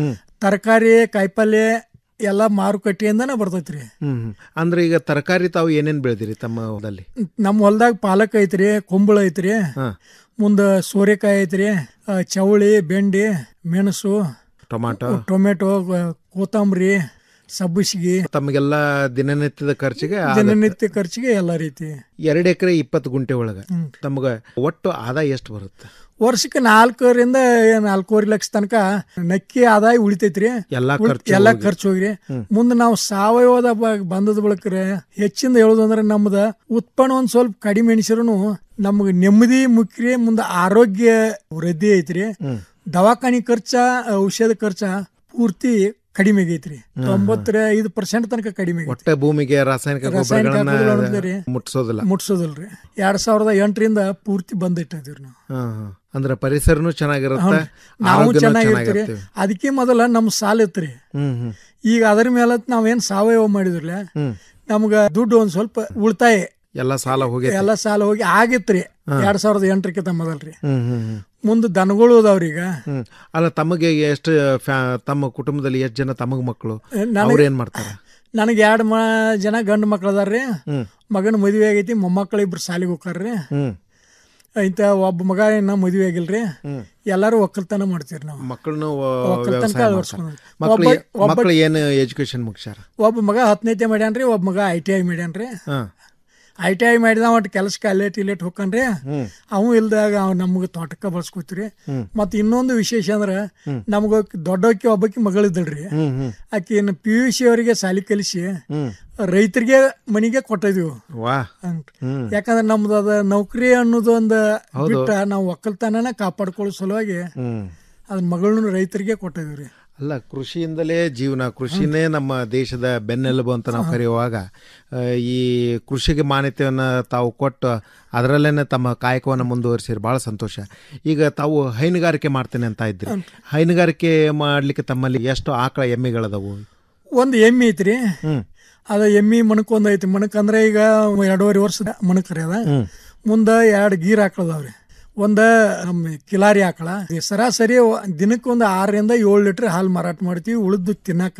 ತರಕಾರಿ ಕಾಯಿಪಲ್ಯ ಎಲ್ಲಾ ಮಾರುಕಟ್ಟೆಯಿಂದನೇ ಬರ್ತೈತ್ರಿ ಹ್ಮ್ ಹ್ಮ್. ಅಂದ್ರೆ ಈಗ ತರಕಾರಿ ತಾವು ಏನೇನ್ ಬೆಳೆದಿರಿ ತಮ್ಮ ಹೊಲದಲ್ಲಿ ನಮ್ಮ ಹೊಲ್ದಾಗ ಪಾಲಕ್ ಐತ್ರಿ ಕುಂಬಳ ಐತ್ರಿ ಹಾ ಮುಂದ ಸೋರೆಕಾಯಿ ಐತ್ರಿ ಆ, ಚವಳಿ ಬೆಂಡಿ ಮೆಣಸು ಟೊಮಾಟೊ ಟೊಮೆಟೊ ಆ, ಕೊತ್ತಂಬರಿ ಸಬ್ಬಸಿಗೆ ತಮಗೆಲ್ಲ ದಿನನಿತ್ಯದ ಖರ್ಚಿಗೆ ದಿನನಿತ್ಯ ಖರ್ಚಿಗೆ ಎಲ್ಲ ರೀತಿ ಎರಡು ಎಕರೆ ಇಪ್ಪತ್ತು ಗುಂಟೆ ಒಳಗ ತಮಗ ಒಟ್ಟು ಆದಾಯ ಎಷ್ಟು ಬರುತ್ತೆ ವರ್ಷಕ್ಕೆ ನಾಲ್ಕರಿಂದ ನಾಲ್ಕೂವರೆ ಲಕ್ಷ ತನಕ ನಕ್ಕಿ ಆದಾಯ ಉಳಿತೈತ್ರಿ ಎಲ್ಲಾ ಉಳ್- ಖರ್ಚು ಎಲ್ಲಾ ಹೋಗಿ. ಖರ್ಚು ಹೋಗ್ರಿ ಮುಂದೆ ನಾವು ಸಾವಯವದ ಬ- ಬಂದದ ಬಳಕ್ರೆ ಹೆಚ್ಚಿಂದ ಹೇಳೋದಂದ್ರೆ ನಮ್ದ ಉತ್ಪನ್ನ ಒಂದ್ ಸ್ವಲ್ಪ ಕಡಿಮೆ ಎಣಿಸಿರು ನಮ್ಗೆ ನೆಮ್ಮದಿ ಮುಖ್ಯ ಮುಂದೆ ಆರೋಗ್ಯ ವೃದ್ಧಿ ಐತ್ರಿ ದವಾಖಾನಿ ಖರ್ಚ ಔಷಧ ಖರ್ಚ ಪೂರ್ತಿ ಕಡಿಮೆ ಆಗೈತ್ರಿ ತೊಂಬತ್ತರ ಐದು ಪರ್ಸೆಂಟ್ ತನಕ ಕಡಿಮೆ ಆಗೈತಿ ಒಟ್ಟೆ ಭೂಮಿಗೆ ರಾಸಾಯನಿಕ ರಾಸಾಯನಿಕ ಗೊಬ್ಬರಗಳನ್ನ ಗೊಬ್ಬರಗಳನ್ನ ರೀ ಮುಟ್ಸೋದಿಲ್ಲ ಮುಟ್ಸೋದಿಲ್ರಿ ಎರಡ್ ಸಾವಿರದ ಎಂಟರಿಂದ ಪೂರ್ತಿ ಬಂದಿಟ್ಟಿದ್ರಿ ನಾವು ಹಾ, ಹಾ. ಅಂದ್ರೆ ಪರಿಸರನು ಚೆನ್ನಾಗಿರುತ್ತೆ ಹೌದು. ನಾವು ಆರೋಗ್ಯನೂ ಚೆನ್ನಾಗಿರ್ತೀರಿ ಚೆನ್ನಾಗಿರ್ತೀವಿ. ಅದಕ್ಕೆ ಮೊದಲ ನಮ್ ಸಾಲ ಇತ್ರಿ ಹ್ಮ್ ಹ್ಮ್ ಈಗ ಅದರ ಮೇಲೆ ನಾವೇನ್ ಸಾವಯವ ಮಾಡಿದ್ರಲ್ಲ ಹ್ಮ್. ನಮ್ಗ ದುಡ್ಡು ಒಂದ್ ಸ್ವಲ್ಪ ಉಳಿತಾಯ ಎಲ್ಲ ಸಾಲ ಹೋಗಿ ಎಲ್ಲ ಸಾಲ ಹೋಗಿ ಆಗಿತ್ರಿ ಹಾ. ಎರಡ್ ಸಾವಿರದ ಎಂಟರಕ್ಕಿಂತ ಮೊದಲ್ರಿ ಹ್ಮ್ ಹ್ಮ್ ಹ್ಮ್ ಮುಂದೆ ದನಗಳು ಅದಾವ್ರೀಗ ಹ್ಮ್ ಅಲ್ಲ ತಮಗೆ ಎಷ್ಟು ಫ್ಯಾ- ತಮ್ಮ ಕುಟುಂಬದಲ್ಲಿ ಎಷ್ಟು ಜನ ತಮಗ್ ಮಕ್ಕಳು ನನಗೆ- ಅವ್ರ ಏನ್ ಮಾಡ್ತಾರ ನನಗೆ ಎರಡು ಮ ಜನ ಗಂಡು ಮಕ್ಳು ಅದಾರ್ರಿ ಹ್ಮ್. ಮಗನ ಮದುವೆ ಆಗೈತಿ ಮೊಮ್ಮಕ್ಕಳು ಇಬ್ರು ಸಾಲಿಗೆ ಹೋಗ್ತಾರ್ರಿ ಹ್ಮ್ ಇಂತ ಒಬ್ಬ ಮಗ ಇನ್ನ ಮದುವೆ ಆಗಿಲ್ರಿ ಎಲ್ಲಾರು ಒಕ್ಕಲ್ತನ ಮಾಡ್ತೀವಿ ನಾವು ಮಕ್ಕಳನ್ನು ಒಕ್ಕಲ್ತನ ವ್ಯವಸಾಯ ಅಳವಡಿಸ್ಕೊಂಡು. ಮಕ್ಕಳು ಒಬ್ಬ- ಒಬ್ಬ- ಮಕ್ಕಳು ಏನು ಎಜುಕೇಶನ್ ಮುಗಿಸ್ಯಾರ ಒಬ್ಬ ಮಗ ಹತ್ತನೇತೆ ಮಾಡ್ಯಾನ್ರಿ ಒಬ್ಬ ಮಗ ಐ ಟಿ ಐ ಮಾಡ್ಯಾನ್ರಿ ಹಾ ಐ ಟಿ ಐ ಮಾಡಿದ ಒಟ್ಟು ಕೆಲಸಕ್ಕೆ ಅಲ್ಲೇಟ್ ಇಲ್ಲೇಟ್ ಹೋಗ್ಕನ್ರಿ ಹ್ಮ್. ಅವು ಇಲ್ದಾಗ ಅವ್ ನಮ್ಗೆ ತೋಟಕ್ಕೆ ಬಳಸ್ಕೊತೀರಿ ಹ್ಮ್. ಮತ್ತೆ ಇನ್ನೊಂದು ವಿಶೇಷ ಅಂದ್ರೆ ಹ್ಮ್. ನಮ್ಗ ದೊಡ್ಡಕ್ಕಿ ಒಬ್ಬಕ್ಕಿ ಮಗಳಿದ್ದಳ್ರಿ ಹ್ಮ್ ಹ್ಮ್ ಆಕಿ ಪಿ ಯು ಸಿ ಅವರಿಗೆ ಸಾಲಿ ಕಲಿಸಿ ಹ್ಮ್ ರೈತರಿಗೆ ಮನೆಗೆ ಕೊಟ್ಟಿದೀವಿ ವಾ ಅಂತ. ಹ್ಮ್ ಯಾಕಂದ್ರೆ ನಮ್ದು ಅದ ನೌಕರಿ ಅನ್ನೋದು ಒಂದು ಹೌದು. ಬಿಟ್ಟ ನಾವು ಒಕ್ಕಲ್ತನನ ಕಾಪಾಡ್ಕೊಳ್ಳೋ ಸಲುವಾಗಿ ಹ್ಮ್ ಅದನ್ನ ಮಗಳನ್ನ ರೈತರಿಗೆ ಕೊಟ್ಟಿದೀವ್ರಿ ಅಲ್ಲ ಕೃಷಿಯಿಂದಲೇ ಜೀವನ ಕೃಷಿನೇ ನಮ್ಮ ದೇಶದ ಬೆನ್ನೆಲುಬು ಅಂತ ನಾವು ಕರೆಯುವಾಗ ಆ, ಈ ಕೃಷಿಗೆ ಮಾನ್ಯತೆಯನ್ನು ತಾವು ಕೊಟ್ಟು ಅದರಲ್ಲೇನೆ ತಮ್ಮ ಕಾಯಕವನ್ನು ಮುಂದುವರಿಸಿರಿ ಭಾಳ ಸಂತೋಷ ಈಗ ತಾವು ಹೈನುಗಾರಿಕೆ ಮಾಡ್ತೇನೆ ಅಂತ ಇದ್ರಿ ಹೈನುಗಾರಿಕೆ ಮಾಡ್ಲಿಕ್ಕೆ ತಮ್ಮಲ್ಲಿ ಎಷ್ಟು ಆಕಳ ಎಮ್ಮೆಗಳದವು ಒಂದು ಎಮ್ಮಿ ಐತ್ರಿ ಹ್ಮ್ ಅದ ಎಮ್ಮಿ ಮಣಕ್ ಒಂದ್ ಐತಿ ಮಣಕ್ ಅಂದ್ರೆ ಈಗ ಎರಡೂವರೆ ವರ್ಷದ ಮಣಕ್ ರೀ ಅದ ಹ್ಮ್. ಮುಂದ ಎರಡು ಗೀರ್ ಆಕಳದಾವ್ರಿ ಒಂದ ನಮ್ಮ ಕಿಲಾರಿ ಆಕಳ ಈ ಸರಾಸರಿ ದಿನಕ್ಕೆ ಒಂದು ಆರರಿಂದ ಏಳು ಲೀಟರ್ ಹಾಲು ಮಾರಾಟ ಮಾಡ್ತೀವಿ ಉಳಿದು ತಿನ್ನಕ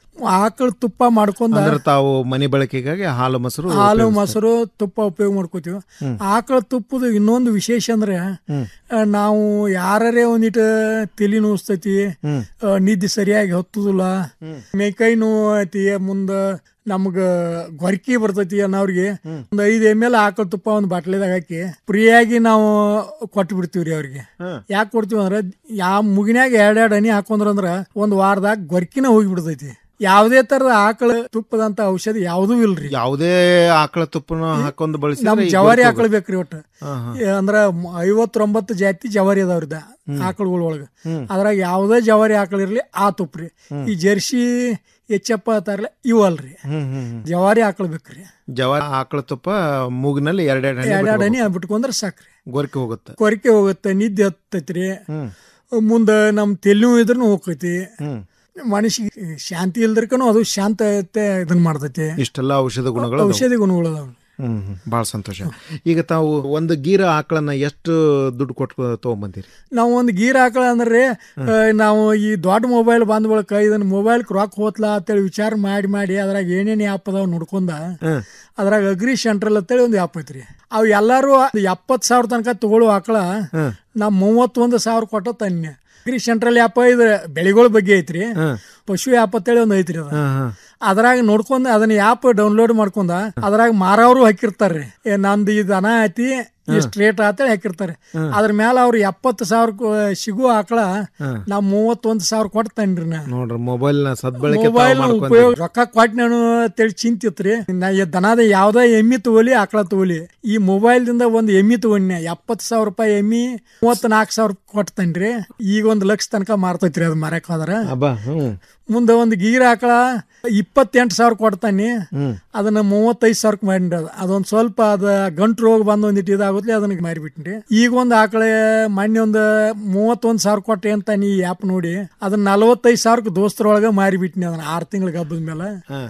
ಆಕಳ ತುಪ್ಪ ಮಾಡ್ಕೊಂಡ ಅಂದ್ರೆ ತಾವು ಮನೆ ಬಳಕೆಗಾಗಿ ಹಾಲು ಮೊಸರು ಹಾಲು ಉಪಯೋಗಿಸ್ತಾರೆ. ಮೊಸರು ತುಪ್ಪ ಉಪಯೋಗ ಮಾಡ್ಕೋತೀವಿ ಹ್ಮ್. ಆಕಳ ತುಪ್ಪದ ಇನ್ನೊಂದು ವಿಶೇಷ ಅಂದ್ರೆ ಹ್ಮ್. ಆ, ನಾವು ಯಾರೇ ಒಂದಿಟ್ಟು ತಲಿ ನೋಸ್ತೈತಿ ಹ್ಮ್. ಆ, ನಿದ್ದೆ ಸರಿಯಾಗಿ ಹತ್ತುದಿಲ್ಲ ಮೇಕೈ ನೋವು ಐತಿ ಮುಂದ ನಮ್ಗ ಗೊರಕಿ ಬರ್ತೈತಿ ಅನ್ನೋರಿಗೆ ಒಂದ್ ಐದ್ ಎಮ್ ಎಲ್ ಆಕಳ ತುಪ್ಪ ಒಂದ್ ಬಾಟ್ಲಿದಾಗ ಹಾಕಿ ಫ್ರೀಯಾಗಿ ನಾವು ಕೊಟ್ಟು ಬಿಡ್ತೀವ್ರಿ ಅವ್ರಿಗೆ ಯಾಕೆ ಕೊಡ್ತೀವಿ ಅಂದ್ರೆ ಯಾವ ಮುಗಿನ್ಯಾಗ ಎರಡೆರಡು ಹನಿ ಹಾಕೊಂಡ್ರ ಅಂದ್ರ ಒಂದ್ ವಾರದಾಗ ಗೊರಕಿನ ಹೋಗಿ ಬಿಡ್ತೈತಿ ಯಾವುದೇ ತರದ ಆಕಳ ತುಪ್ಪದಂತ ಔಷಧಿ ಯಾವುದೂ ಇಲ್ರಿ ಯಾವುದೇ ಆಕಳ ತುಪ್ಪನ ಹಾಕೊಂಡು ಬಳಸಿ ನಮ್ ಜವಾರಿ ಆಕಳ ಬೇಕ್ರಿ ಒಟ್ಟು ಏ, ಅಂದ್ರ ಮ- ಐವತ್ತೊಂಬತ್ತು ಜಾತಿ ಜವಾರಿ ಅದಾವ್ರಿದ ಆಕಳುಗಳ ಒಳಗ ಅದ್ರಾಗ ಯಾವುದೇ ಜವಾರಿ ಆಕಳ ಇರ್ಲಿ ಆ ತುಪ್ಪ್ರಿ ಈ ಜರ್ಸಿ ಎಚ್ಚಪ್ಪ ಅಂತಾರಲ್ಲ ಇವು ಅಲ್ರಿ ಹ್ಮ್ ಹ್ಮ್ ಹ್ಮ್ ಜವಾರಿ ಆಕಳ ಬೇಕ್ರಿ ಜವಾರಿ ಆಕಳ ತುಪ್ಪ ಮೂಗಿನಲ್ಲಿ ಎರಡೆರಡು ಹನಿ ಎರಡೆರಡು ಹನಿ ಬಿಟ್ಕೊಬೇಕು. ಬಿಟ್ಕೊಂಡ್ರೆ ಸಾಕ್ರಿ ಗೊರಕೆ ಹೋಗುತ್ತೆ ಕೊರಕೆ ಹೋಗುತ್ತೆ ನಿದ್ದೆ ಹತ್ತೈತ್ರಿ ಹ್ಮ್ ಮುಂದ ನಮ್ ತೆಲು ಇದ್ರೂ ಹೋಗ್ತೈತಿ ಹ್ಮ್ ಮನುಷ್ಯಗೆ ಶಾಂತಿ ಇಲ್ದ್ರಕನು ಅದು ಶಾಂತತೆ ಇದನ್ನ ಮಾಡ್ತೈತಿ ಇಷ್ಟೆಲ್ಲ ಔಷಧ ಗುಣಗಳು ಅದಾವು. ಔಷಧಿ ಗುಣಗಳು ಅದಾವ ಹ್ಮ್ ಹ್ಮ್ ಭಾಳ ಸಂತೋಷ ಈಗ ತಾವು ಒಂದು ಗೀರ ಆಕಳನ್ನ ಎಷ್ಟು ದುಡ್ಡು ಕೊಟ್ಟು ತಗೊಂಬಂದಿರಿ ನಾವು ಒಂದು ಗೀರ್ ಹಾಕಳ ಅಂದ್ರೆ ಆ, ನಾವು ಈ ದೊಡ್ಡ ಮೊಬೈಲ್ ಬಂದ ಬಳಿಕ ಇದನ್ನ ಮೊಬೈಲ್ ರೊಕ್ಕ ಹೋತ್ಲಾ ಅಂತೇಳಿ ವಿಚಾರ ಮಾಡಿ ಮಾಡಿ ಅದ್ರಾಗ ಏನೇನು ಆ್ಯಪ್ ಅದಾವ ನೋಡ್ಕೊಂಡ ಅದ್ರಾಗ ಅಗ್ರಿ ಸೆಂಟ್ರಲ್ ಅಂತೇಳಿ ಒಂದು ಆ್ಯಪ್ ಐತ್ರಿ ಅವು ಎಲ್ಲಾರು ಎಪ್ಪತ್ತು ಸಾವಿರ ತನಕ ತಗೊಳ್ಳೋ ಆಕಳ ನಾ ಮೂವತ್ತೊಂದು ಸಾವಿರ ಕೊಟ್ಟ ತನ್ನೆ ಅಗ್ರಿ ಸೆಂಟ್ರಲ್ ಆ್ಯಪ್ ಇದು ಬೆಳೆಗಳ ಬಗ್ಗೆ ಐತ್ರಿ ಪಶು ಆ್ಯಪ್ ಅಂತೇಳಿ ಒಂದು ಐತ್ರಿ ಅದು ಅದ್ರಾಗ ನೋಡ್ಕೊಂಡ್ ಅದನ್ನ ಆ್ಯಪ್ ಡೌನ್ಲೋಡ್ ಮಾಡ್ಕೊಂಡ ಅದ್ರಾಗ ಮಾರವರು ಹಾಕಿರ್ತಾರ್ರಿ ಏ ನಂದು ಈ ದನ ಐತಿ ಇಷ್ಟು ರೇಟ್ ಅಂತೇಳಿ ಹಾಕಿರ್ತಾರೆ ಅದ್ರ ಮೇಲೆ ಅವ್ರು ಎಪ್ಪತ್ತು ಸಾವಿರ ಸಿಗೋ ಆಕಳ ನಾ ಮೂವತ್ತೊಂದು ಸಾವಿರ ಕೊಡ್ತೇನ್ರಿ ನಾ ನೋಡ್ರಿ ಮೊಬೈಲ್ ನ ಸದ್ಬಳಕೆ ತಾವು ಮೊಬೈಲ್ ಮಾಡ್ಕೊಂಡ್ರಿ. ಉಪಯೋಗ ರೊಕ್ಕ ಕೊಟ್ಟು ನಾನು ಅಂತೇಳಿ ಚಿಂತಿತ್ರಿ ನಾ ಈ ದನದ ಯಾವ್ದ ಎಮ್ಮಿ ತಗೋಲಿ ಆಕಳ ತಗೋಲಿ ಈ ಮೊಬೈಲ್ ದಿಂದ ಒಂದ್ ಎಮ್ಮಿ ತಗೊಂಡ್ನ ಎಪ್ಪತ್ ಸಾವಿರ ರೂಪಾಯಿ ಎಮ್ಮಿ ಮೂವತ್ ನಾಲ್ಕು ಸಾವಿರ ಕೊಡ್ತೇನ್ರಿ ಈಗ ಒಂದ್ ಲಕ್ಷ ತನಕ ಮಾರ್ತೈತ್ರಿ ಅದು ಮಾರಕ್ ಹೋದ್ರ ಅಬ್ಬಾ ಹ್ಮ್ ಮುಂದೆ ಒಂದು ಗೀರ್ ಆಕಳ ಇಪ್ಪತ್ತೆಂಟು ಸಾವಿರ ಕೊಡ್ತಾನೆ ಹ್ಮ್ ಅದನ್ನ ಮೂವತ್ತೈದು ಸಾವಿರಕ್ಕೆ ಮಾಡಿನ್ರಿ ಅದು ಅದೊಂದ್ ಸ್ವಲ್ಪ ಅದ ಗಂಟು ರೋಗ ಬಂದ್ ಒಂದಿಟ್ಟು ಇದಾಗುತ್ತೆ ಅದನ್ನ ಮಾರಿಬಿಟ್ರಿ ಈಗ ಒಂದು ಆಕಳ ಮೊನ್ನೆ ಒಂದು ಮೂವತ್ತೊಂದ್ ಸಾವಿರ ಕೊಟ್ಟೆ ಅಂತ ನೀ ಆ್ಯಪ್ ನೋಡಿ ಅದನ್ನ ನಲವತ್ತೈದು ಸಾವಿರಕ್ಕೆ ದೋಸ್ತರೊಳಗೆ ಮಾರಿಬಿಟ್ನಿ ಅದನ್ನ ಆರು ತಿಂಗಳ ಹಬ್ಬದ ಮೇಲೆ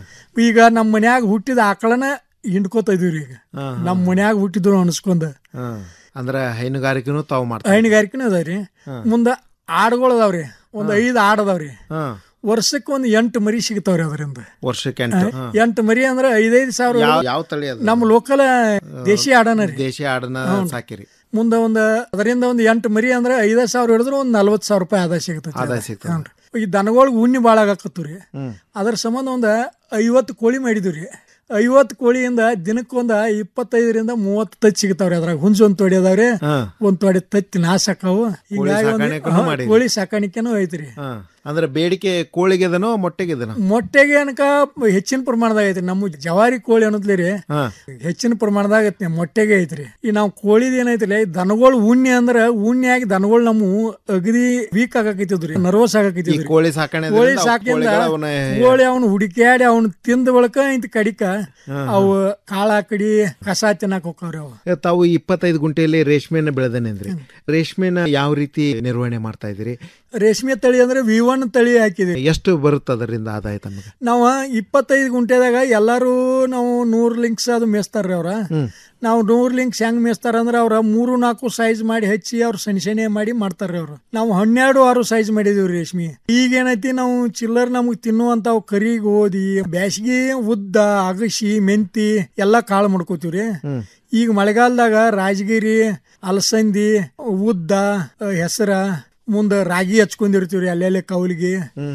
ಈಗ ನಮ್ಮ ಮನ್ಯಾಗ ಹುಟ್ಟಿದ ಆಕಳನ ಹಿಂಡ್ಕೋತ ಇದೀವ್ರಿ ಈಗ ಹಾ, ಹಾ. ನಮ್ಮ ಮನ್ಯಾಗ ಹುಟ್ಟಿದ್ರು ಅನ್ಸ್ಕೊಂಡ ಹಾ. ಅಂದ್ರೆ ಹೈನುಗಾರಿಕೆನೂ ತಾವು ಮಾಡ್ತಾರೆ ಹೈನುಗಾರಿಕೆನೂ ಅದಾವ್ರಿ ಮುಂದ ಆಡುಗಳು ಅದಾವ್ರಿ ಒಂದ್ ಐದು ಆಡ್ ಅದಾವ್ರಿ ಹಾ ವರ್ಷಕ್ಕೆ ಒಂದು ಎಂಟು ಮರಿ ಸಿಗ್ತಾವ್ರಿ ಅದರಿಂದ ವರ್ಷಕ್ಕೆ ಎಂಟು ಹಾ. ಎಂಟು ಮರಿ ಅಂದ್ರೆ ಐದೈದು ಸಾವಿರ ಯಾವ- ಯಾವ ತಳಿ ಅದು? ನಮ್ಮ ಲೋಕಲ್ ದೇಶಿ ಆಡನ ರೀ ದೇಶಿ ಆಡನ್ನ ಹ್ಞೂ. ಸಾಕಿರಿ ಮುಂದೆ ಒಂದು ಅದರಿಂದ ಒಂದು ಎಂಟು ಮರಿ ಅಂದ್ರೆ ಐದೈದು ಸಾವಿರ ಹಿಡಿದ್ರೆ ಒಂದು ನಲ್ವತ್ತು ಸಾವಿರ ರೂಪಾಯಿ ಆದಾಯ ಸಿಗ್ತೈತಿ ಆದಾಯ ಸಿಗ್ತದೆ. ಹ್ಞೂ ರೀ. ಈ ದನಗಳಿಗೆ ಉಣ್ಣಿ ಭಾಳ ಆಗಾಕತ್ತು ರೀ ಹ್ಮ್ ಅದ್ರ ಸಂಬಂಧ ಒಂದು ಐವತ್ತು ಕೋಳಿ ಮಾಡಿದ್ವಿ ರೀ ಐವತ್ತು ಕೋಳಿಯಿಂದ ದಿನಕ್ಕೊಂದ ಇಪ್ಪತ್ತೈದರಿಂದ ಮೂವತ್ತು ತತ್ತಿ ಸಿಗ್ತಾವ್ರಿ ಅದ್ರಾಗ ಹುಂಜು ಒಂದ್ ತೊಡಿ ಅದಾವ್ರಿ ಹಾ. ಒಂದ್ ತೊಡಿ ತತ್ತಿ ನಾಶ ಆಕಾವು ಹಿಂಗಾಗಿ ಒಂದು ಸಾಕಾಣಿಕೆನೂ ಹಾ, ಮಾಡಿದ್ರಿ. ಕೋಳಿ ಸಾಕಾಣಿಕೆನೂ ಐತ್ರಿ ಹಾ. ಅಂದ್ರೆ ಬೇಡಿಕೆ ಕೋಳಿಗೆದನೋ ಮೊಟ್ಟೆಗೆದನೋ ಮೊಟ್ಟೆಗೆ ಅನ್ಕ ಹೆಚ್ಚಿನ ಪ್ರಮಾಣದಾಗ ಐತ್ರಿ ನಮ್ಮ ಜವಾರಿ ಕೋಳಿ ಅನ್ನೋದ್ಲಿ ರೀ ಹಾ ಹೆಚ್ಚಿನ ಪ್ರಮಾಣದಾಗ ಐತಿ ಮೊಟ್ಟೆಗೆ ಐತ್ರಿ ಈ ನಾವು ಕೋಳಿದ ಏನೈತ್ರಿ ದನಗಳು ಉಣ್ಣೆ ಅಂದ್ರ ಉಣ್ಣೆ ಆಗಿ ದನಗಳು ನಮ್ಮ ಅಗದಿ ವೀಕ್ ಆಗಕೈತಿದ್ರಿ ನರ್ವಸ್ ಈ ಆಗಕೈತಿದ್ರಿ ಕೋಳಿ ಸಾಕಣೆ ಕೋಳಿ ಸಾಕಿಂದ ಕೋಳಿ ಅವನು ಹುಡುಕ್ಯಾಡಿ ಅವನು ತಿಂದ ಬಳಕ ಇಂತ ಕಡಿಕ ಅವು ಕಾಳ ಕಡಿ ಕಸ ತಿನ್ನಕ್ ಹೋಗ್ತಾವ್ರಿ ಅವು ತಾವು ಇಪ್ಪತ್ತೈದು ಗುಂಟೆಯಲ್ಲಿ ರೇಷ್ಮೆನ ಬೆಳೆದನೇಂದ್ರಿ ರೇಷ್ಮೆನ ಯಾವ ರೀತಿ ನಿರ್ವಹಣೆ ಮಾಡ್ತಾ ಇದ್ದೀರಿ ರೇಷ್ಮೆ ತಳಿ ಅಂದ್ರೆ ವಿ ಒನ್ ತಳಿ ಹಾಕಿದ್ವಿ ಎಷ್ಟು ಬರುತ್ತೆ ಅದರಿಂದ ಆದಾಯ ತಮಗೆ ನಾವು ಇಪ್ಪತ್ತೈದು ಗುಂಟೆದಾಗ ಎಲ್ಲಾರು ನಾವು ನೂರ್ ಲಿಂಕ್ಸ್ ಅದು ಮೇಸ್ತಾರ್ರಿ ಅವ್ರ ನಾವು ನೂರ್ ಲಿಂಕ್ಸ್ ಹೆಂಗ್ ಮೇಸ್ತಾರ ಅಂದ್ರೆ ಅವ್ರ ಮೂರು ನಾಲ್ಕು ಸೈಜ್ ಮಾಡಿ ಹಚ್ಚಿ ಅವ್ರು ಸಣ್ಣ ಸಣ್ಣ ಮಾಡಿ ಮಾಡ್ತಾರ್ರಿ ಅವ್ರು ನಾವು ಹನ್ನೆರಡು ಆರು ಸೈಜ್ ಮಾಡಿದೀವಿ ರೇಷ್ಮೆ ಈಗ ಏನೈತಿ ನಾವು ಚಿಲ್ಲರ್ ನಮಗ್ ತಿನ್ನುವಂತ ಕರಿ ಗೋಧಿ ಬ್ಯಾಸಿಗೆ ಉದ್ದ ಅಗಸಿ ಮೆಂತಿ ಎಲ್ಲಾ ಕಾಳು ಮಾಡ್ಕೋತೀವ್ರಿ ಈಗ ಮಳೆಗಾಲದಾಗ ರಾಜಗಿರಿ ಅಲಸಂದಿ ಉದ್ದ ಹೆಸರ ಮುಂದ ರಾಗಿ ಹಚ್ಕೊಂಡಿರ್ತೀವ್ರಿ ಅಲ್ಲೆಲ್ಲಿ ಕೌಲಿಗೆ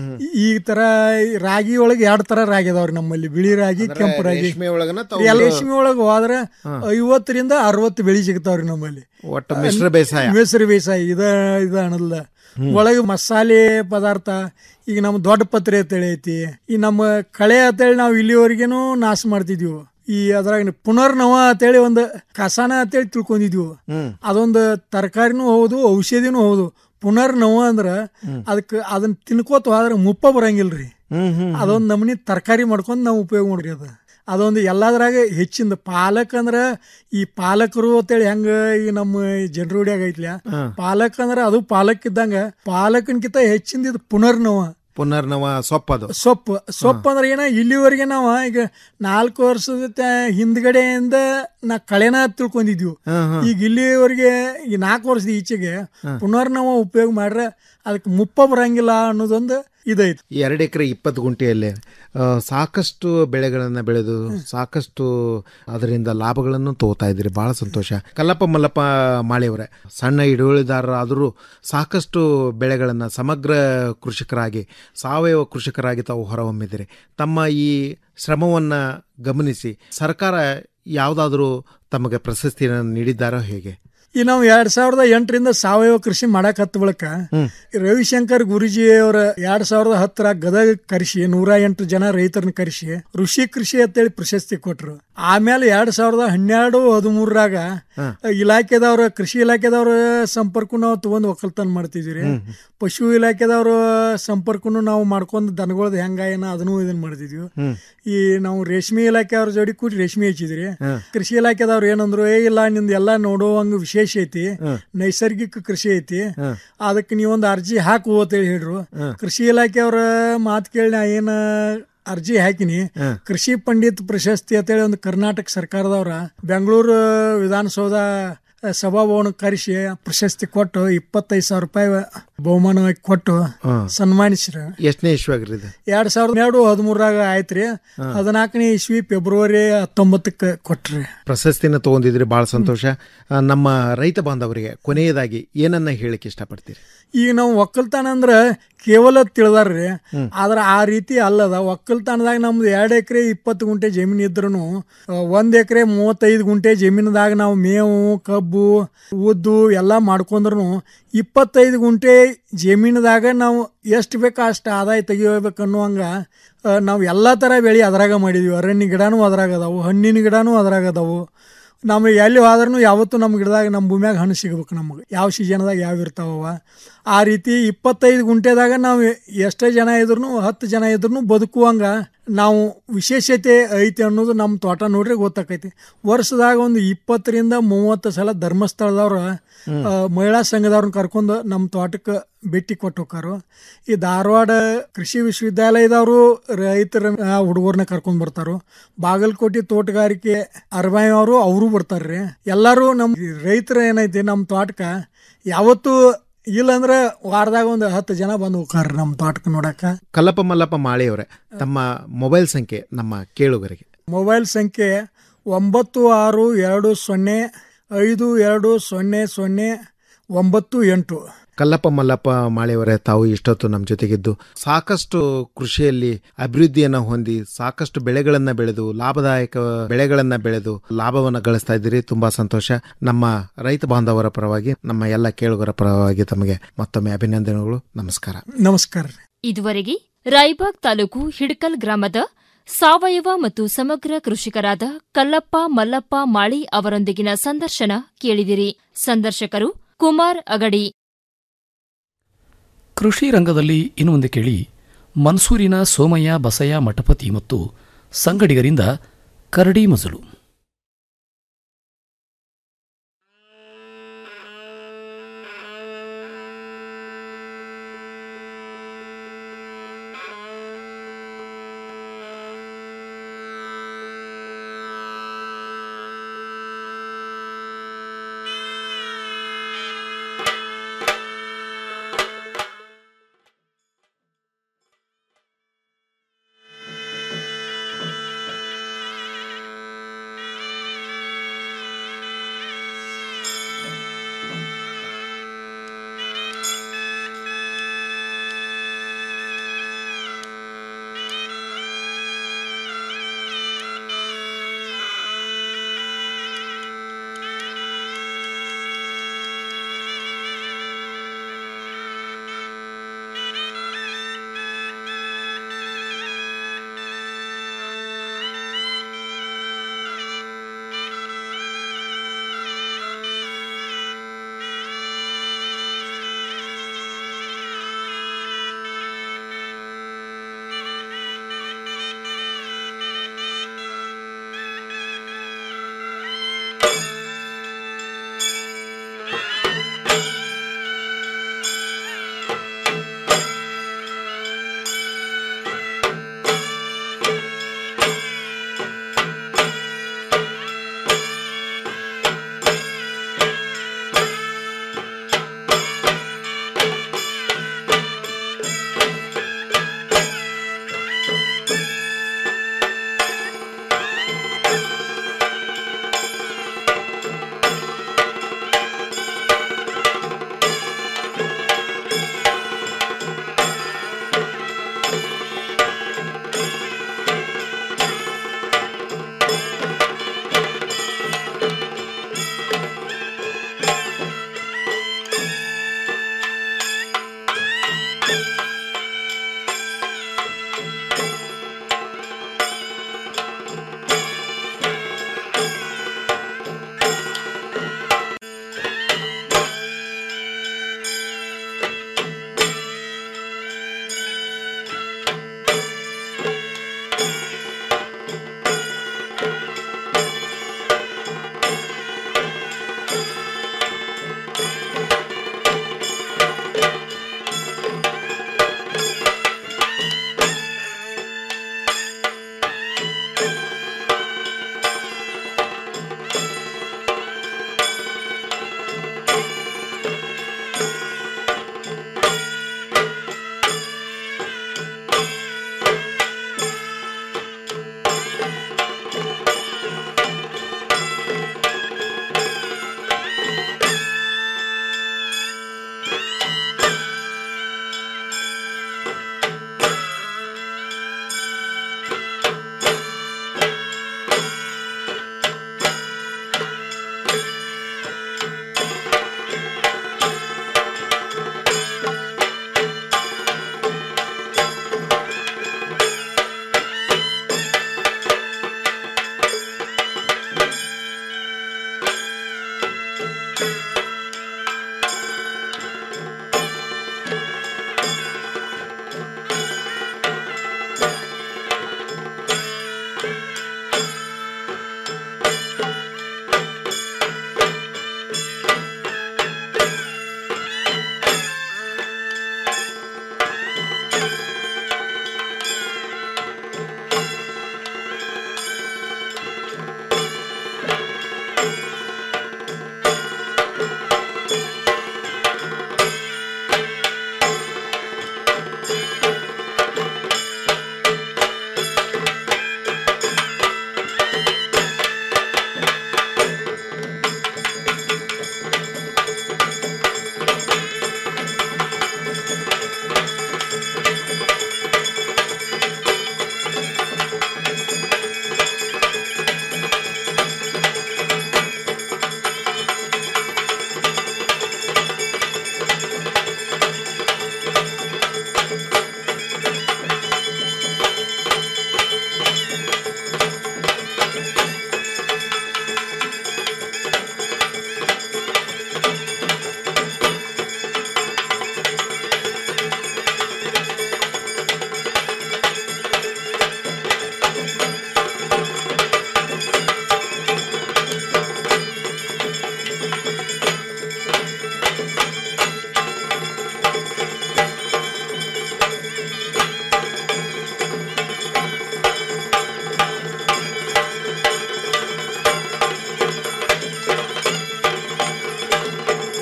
ಈ ತರ ರಾಗಿ ಒಳಗೆ ಎರಡ್ ತರ ರಾಗಿ ಅದಾವ್ರಿ ನಮ್ಮಲ್ಲಿ ಬಿಳಿ ರಾಗಿ ಕೆಂಪು ರಾಗಿ ರೇಷ್ಮೆ ಒಳಗನ ತಾವು ಎಲ್ಲ ರೇಷ್ಮೆ ಒಳಗೆ ಹೋದ್ರ ಐವತ್ತರಿಂದ ಅರವತ್ತು ಬೆಳಿ ಸಿಗ್ತಾವ್ರಿ ನಮ್ಮಲ್ಲಿ ಒಟ್ಟು ಮಿಶ್ರ ಬೇಸಾಯ. ಮಿಶ್ರ ಬೇಸಾಯ ಇದ ಇದ ಅನ್ನಲ್ಲ ಒಳಗೆ ಮಸಾಲೆ ಪದಾರ್ಥ ಈಗ ನಮ್ಮ ದೊಡ್ಡ ಪತ್ರೆ ಅಂತೇಳಿ ಐತಿ ಈ ನಮ್ಮ ಕಳೆ ಅಂತೇಳಿ ನಾವು ಇಲ್ಲಿವರೆಗೇನು ನಾಶ ಮಾಡ್ತಿದ್ವಿ ಈ ಅದ್ರಾಗ ಪುನರ್ನವ ಅಂತೇಳಿ ಒಂದು ಕಸಾನ ಅಂತೇಳಿ ತಿಳ್ಕೊಂಡಿದ್ವಿ ಅದೊಂದು ತರಕಾರಿನೂ ಹೌದು ಔಷಧಿನೂ ಹೌದು ಪುನರ್ನವ ಅಂದ್ರ ಅದಕ್ಕೆ ಅದನ್ನ ತಿನ್ಕೋತ ಹೋದ್ರ ಮುಪ್ಪ ಬರಂಗಿಲ್ರಿ ಅದೊಂದ್ ನಮೂನಿ ತರಕಾರಿ ಮಾಡ್ಕೊಂಡ್ ನಾವು ಉಪಯೋಗ ಮಾಡ್ರಿ ಅದ ಅದೊಂದು ಎಲ್ಲದ್ರಾಗ ಹೆಚ್ಚಿಂದ ಪಾಲಕ್ ಅಂದ್ರ ಈ ಪಾಲಕರು ಅಂತೇಳಿ ಹೆಂಗ ಈ ನಮ್ಮ ಜನರೂಢಿಯಾಗ ಐತ್ಲ್ಯಾ ಪಾಲಕ್ ಅಂದ್ರ ಅದು ಪಾಲಕ್ ಇದ್ದಂಗ ಪಾಲಕನ್ಕಿಂತ ಹೆಚ್ಚಿಂದ ಇದು ಪುನರ್ನವ ಪುನರ್ನವ ಸೊಪ್ಪದು ಸೊಪ್ಪು ಸೊಪ್ಪು ಅಂದ್ರೆ ಏನ ಇಲ್ಲಿವರೆಗೆ ನಾವು ಈಗ ನಾಲ್ಕು ವರ್ಷದ ತ- ಹಿಂದ್ಗಡೆಯಿಂದ ನಾ ಕಳೆನ ತಿಳ್ಕೊಂಡಿದ್ವಿ ಈಗ ಇಲ್ಲಿವರೆಗೆ ಈ ನಾಲ್ಕು ವರ್ಷದ ಈಚೆಗೆ ಪುನರ್ನವ ಉಪಯೋಗ ಮಾಡ್ರೆ ಅದಕ್ಕೆ ಮುಪ್ಪ ಬರಂಗಿಲ್ಲ ಅನ್ನೋದೊಂದು ಇದೈತಿ ಎರಡು ಎಕರೆ ಇಪ್ಪತ್ತು ಗುಂಟೆಯಲ್ಲಿ ಆ, ಸಾಕಷ್ಟು ಬೆಳೆಗಳನ್ನು ಬೆಳೆದು ಸಾಕಷ್ಟು ಅದರಿಂದ ಲಾಭಗಳನ್ನು ತಗೋತಾ ಇದ್ದೀರಿ ಬಹಳ ಸಂತೋಷ ಕಲ್ಲಪ್ಪ ಮಲ್ಲಪ್ಪ ಮಾಳಿಯವರೇ ಸಣ್ಣ ಹಿಡುವಳಿದಾರರಾದರೂ ಸಾಕಷ್ಟು ಬೆಳೆಗಳನ್ನು ಸಮಗ್ರ ಕೃಷಿಕರಾಗಿ ಸಾವಯವ ಕೃಷಿಕರಾಗಿ ತಾವು ಹೊರಹೊಮ್ಮಿದ್ದೀರಿ ತಮ್ಮ ಈ ಶ್ರಮವನ್ನು ಗಮನಿಸಿ ಸರ್ಕಾರ ಯಾವುದಾದ್ರೂ ತಮಗೆ ಪ್ರಶಸ್ತಿಯನ್ನು ನೀಡಿದ್ದಾರೋ ಹೇಗೆ ಈ ನಾವು ಎರಡ್ ಸಾವಿರದ ಎಂಟರಿಂದ ಸಾವಯವ ಕೃಷಿ ಮಾಡಕ್ ಹತ್ತ ಬಳಿಕ ರವಿಶಂಕರ್ ಗುರುಜಿ ಅವರ ಎರಡ್ ಸಾವಿರದ ಹತ್ತರ ಗದಗ ಕರೆಸಿ ನೂರ ಎಂಟು ಜನ ರೈತರನ್ನ ಕರೆಸಿ ಋಷಿ ಕೃಷಿ ಅಂತೇಳಿ ಪ್ರಶಸ್ತಿ ಕೊಟ್ರು ಆಮೇಲೆ ಎರಡ್ ಸಾವಿರದ ಹನ್ನೆರಡು ಹದಿಮೂರರಾಗ ಇಲಾಖೆದವ್ರ ಕೃಷಿ ಇಲಾಖೆದವ್ರ ಸಂಪರ್ಕ ನಾವು ತಗೊಂಡ್ ಒಕ್ಕಲ್ತನ ಮಾಡ್ತಿದ್ವಿ ಪಶು ಇಲಾಖೆದವ್ರ ಸಂಪರ್ಕನು ನಾವು ಮಾಡ್ಕೊಂಡು ದನಗಳದ ಹೆಂಗ ಏನ ಅದನ್ನು ಇದನ್ನ ಮಾಡ್ತಿದ್ವಿ ಈ ನಾವು ರೇಷ್ಮೆ ಇಲಾಖೆ ಅವ್ರ ಜೋಡಿ ಕೂಡಿ ರೇಷ್ಮೆ ಹಚ್ಚಿದ್ರಿ ಕೃಷಿ ಇಲಾಖೆದವ್ರು ಏನಂದ್ರು ಏ ಇಲ್ಲ ನಿಂದ ಎಲ್ಲಾ ನೋಡುವಂಗ ವಿಶೇಷ ಐತಿ ನೈಸರ್ಗಿಕ ಕೃಷಿ ಐತಿ ಅದಕ್ಕೆ ನೀವೊಂದು ಅರ್ಜಿ ಹಾಕು ಅಂತೇಳಿ ಹೇಳ್ರು ಕೃಷಿ ಇಲಾಖೆಯವ್ರ ಮಾತು ಕೇಳಿ ನಾ ಏನ ಅರ್ಜಿ ಹಾಕಿನಿ ಕೃಷಿ ಪಂಡಿತ್ ಪ್ರಶಸ್ತಿ ಅಂತೇಳಿ ಒಂದು ಕರ್ನಾಟಕ ಸರ್ಕಾರದವ್ರ ಬೆಂಗಳೂರು ವಿಧಾನಸೌಧ ಸಭಾಭವನ ಕರೆಸಿ ಪ್ರಶಸ್ತಿ ಕೊಟ್ಟು ಇಪ್ಪತ್ತೈದು ಸಾವಿರ ರೂಪಾಯಿ ಬಹುಮಾನವಾಗಿ ಕೊಟ್ಟು ಸನ್ಮಾನಿಸ್ರು ಎಷ್ಟನೇ ಇಶ್ವಾಗ್ರಿ ಇದು ಎರಡ್ ಸಾವಿರದ ಎರಡು ಹದಿಮೂರಾಗ ಆಯ್ತ್ರಿ ಹದಿನಾಲ್ಕನೇ ಇಸ್ವಿ ಫೆಬ್ರವರಿ ಹತ್ತೊಂಬತ್ತಕ್ಕೆ ಕೊಟ್ರಿ ಪ್ರಶಸ್ತಿನ ತಗೊಂಡಿದ್ರಿ ಬಹಳ ಸಂತೋಷ ಆ, ನಮ್ಮ ರೈತ ಬಾಂಧವರಿಗೆ ಕೊನೆಯದಾಗಿ ಏನನ್ನ ಹೇಳಿಕ್ಕೆ ಇಷ್ಟಪಡ್ತೀರಿ ಈಗ ನಾವು ಒಕ್ಕಲ್ತನ ಅಂದ್ರ ಕೇವಲ ತಿಳಿದಾರ್ರಿ ಆದ್ರ ಆ ರೀತಿ ಅಲ್ಲದ ಒಕ್ಕಲ್ತನದಾಗ ನಮ್ದು ಎರಡ್ ಎಕರೆ ಇಪ್ಪತ್ತು ಗುಂಟೆ ಜಮೀನ್ ಇದ್ರೂ ಒಂದ್ ಎಕರೆ ಮೂವತ್ತೈದು ಗುಂಟೆ ಜಮೀನದಾಗ ನಾವು ಮೇವು ಕಬ್ಬು ಉದ್ದು ಎಲ್ಲಾ ಮಾಡ್ಕೊಂಡ್ರು ಇಪ್ಪತ್ತೈದು ಗುಂಟೆ ಜಮೀನದಾಗ ನಾವು ಎಷ್ಟು ಬೇಕೋ ಅಷ್ಟು ಆದಾಯ ತೆಗಿಬೇಕು ಅನ್ನುವಂಗ ಆ, ನಾವು ಎಲ್ಲಾ ತರ ಬೆಳೆ ಅದ್ರಾಗ ಮಾಡಿದ್ವಿ ಅರಣ್ಯ ಗಿಡನೂ ಅದ್ರಾಗ ಅದಾವು ಹಣ್ಣಿನ ಗಿಡನೂ ಅದ್ರಾಗ ಅದಾವು ನಮಗೆ ಎಲ್ಲಿ ಹೋದ್ರೂ ಯಾವತ್ತೂ ನಮ್ಮ ಗಿಡದಾಗ ನಮ್ಮ ಭೂಮ್ಯಾಗ ಹಣ್ಣು ಸಿಗ್ಬೇಕು ನಮಗೆ ಯಾವ ಸೀಸನ್ದಾಗ ಯಾವ ಇರ್ತಾವವ ಆ ರೀತಿ ಇಪ್ಪತ್ತೈದು ಗುಂಟೆದಾಗ ನಾವು ಎಷ್ಟೇ ಜನ ಇದ್ರು ಹತ್ತು ಜನ ಇದ್ರು ಬದುಕುವಂಗ ನಾವು ವಿಶೇಷತೆ ಐತಿ ಅನ್ನೋದು ನಮ್ಮ ತೋಟ ನೋಡ್ರಿ ಗೊತ್ತಾಕೈತಿ ವರ್ಷದಾಗ ಒಂದು ಇಪ್ಪತ್ತರಿಂದ ಮೂವತ್ತು ಸಲ ಧರ್ಮಸ್ಥಳದವ್ರ ಆ, ಮಹಿಳಾ ಸಂಘದವ್ರನ್ನ ಕರ್ಕೊಂಡು ನಮ್ಮ ತೋಟಕ್ಕೆ ಭೇಟಿ ಕೊಟ್ಟು ಹೋಗಾರು ಈ ಧಾರವಾಡ ಕೃಷಿ ವಿಶ್ವವಿದ್ಯಾಲಯದವರು ರೈತರ ಹುಡುಗರನ್ನ ಕರ್ಕೊಂಡ್ ಬರ್ತಾರು ಬಾಗಲಕೋಟೆ ತೋಟಗಾರಿಕೆ ಅರ್ಬಾಯಿ ಅವರು ಅವರು ಬರ್ತಾರ್ರಿ ಎಲ್ಲಾರು ನಮ್ ರೈತರ ಏನೈತಿ ನಮ್ಮ ತೋಟಕ್ಕ ಯಾವತ್ತು ಇಲ್ಲಂದ್ರ ವಾರದಾಗ ಒಂದು ಹತ್ತು ಜನ ಬಂದು ಹೋಗ್ತಾರ್ರಿ ನಮ್ಮ ತೋಟಕ್ಕೆ ನೋಡಕ ಕಲ್ಲಪ್ಪ ಮಲ್ಲಪ್ಪ ಮಾಳಿಯವರೇ ತಮ್ಮ ಮೊಬೈಲ್ ಸಂಖ್ಯೆ ನಮ್ಮ ಕೇಳುಗರಿಗೆ ಮೊಬೈಲ್ ಸಂಖ್ಯೆ ಒಂಬತ್ತು ಆರು ಎರಡು ಸೊನ್ನೆ ಐದು ಎರಡು ಸೊನ್ನೆ ಸೊನ್ನೆ ಒಂಬತ್ತು ಎಂಟು ಕಲ್ಲಪ್ಪ ಮಲ್ಲಪ್ಪ ಮಾಳೆಯವರೇ ತಾವು ಇಷ್ಟೊತ್ತು ನಮ್ಮ ಜೊತೆಗಿದ್ದು ಸಾಕಷ್ಟು ಕೃಷಿಯಲ್ಲಿ ಅಭಿವೃದ್ಧಿಯನ್ನ ಹೊಂದಿ ಸಾಕಷ್ಟು ಬೆಳೆಗಳನ್ನ ಬೆಳೆದು ಲಾಭದಾಯಕ ಬೆಳೆಗಳನ್ನ ಬೆಳೆದು ಲಾಭವನ್ನ ಗಳಿಸ್ತಾ ಇದ್ದೀರಿ ತುಂಬಾ ಸಂತೋಷ ನಮ್ಮ ರೈತ ಬಾಂಧವರ ಪರವಾಗಿ ನಮ್ಮ ಎಲ್ಲ ಕೇಳುಗರ ಪರವಾಗಿ ತಮಗೆ ಮತ್ತೊಮ್ಮೆ ಅಭಿನಂದನೆಗಳು ನಮಸ್ಕಾರ ನಮಸ್ಕಾರ ಇದುವರೆಗೆ ರಾಯಬಾಗ್ ತಾಲೂಕು ಹಿಡ್ಕಲ್ ಗ್ರಾಮದ ಸಾವಯವ ಮತ್ತು ಸಮಗ್ರ ಕೃಷಿಕರಾದ ಕಲ್ಲಪ್ಪ ಮಲ್ಲಪ್ಪ ಮಾಳಿ ಅವರೊಂದಿಗಿನ ಸಂದರ್ಶನ ಕೇಳಿದಿರಿ ಸಂದರ್ಶಕರು ಕುಮಾರ್ ಅಗಡಿ ಕೃಷಿ ರಂಗದಲ್ಲಿ ಇನ್ನು ಮುಂದೆ ಕೇಳಿ ಮನ್ಸೂರಿನ ಸೋಮಯ್ಯ ಬಸಯ್ಯ ಮಠಪತಿ ಮತ್ತು ಸಂಗಡಿಗರಿಂದ ಕರಡಿ ಮಜಲು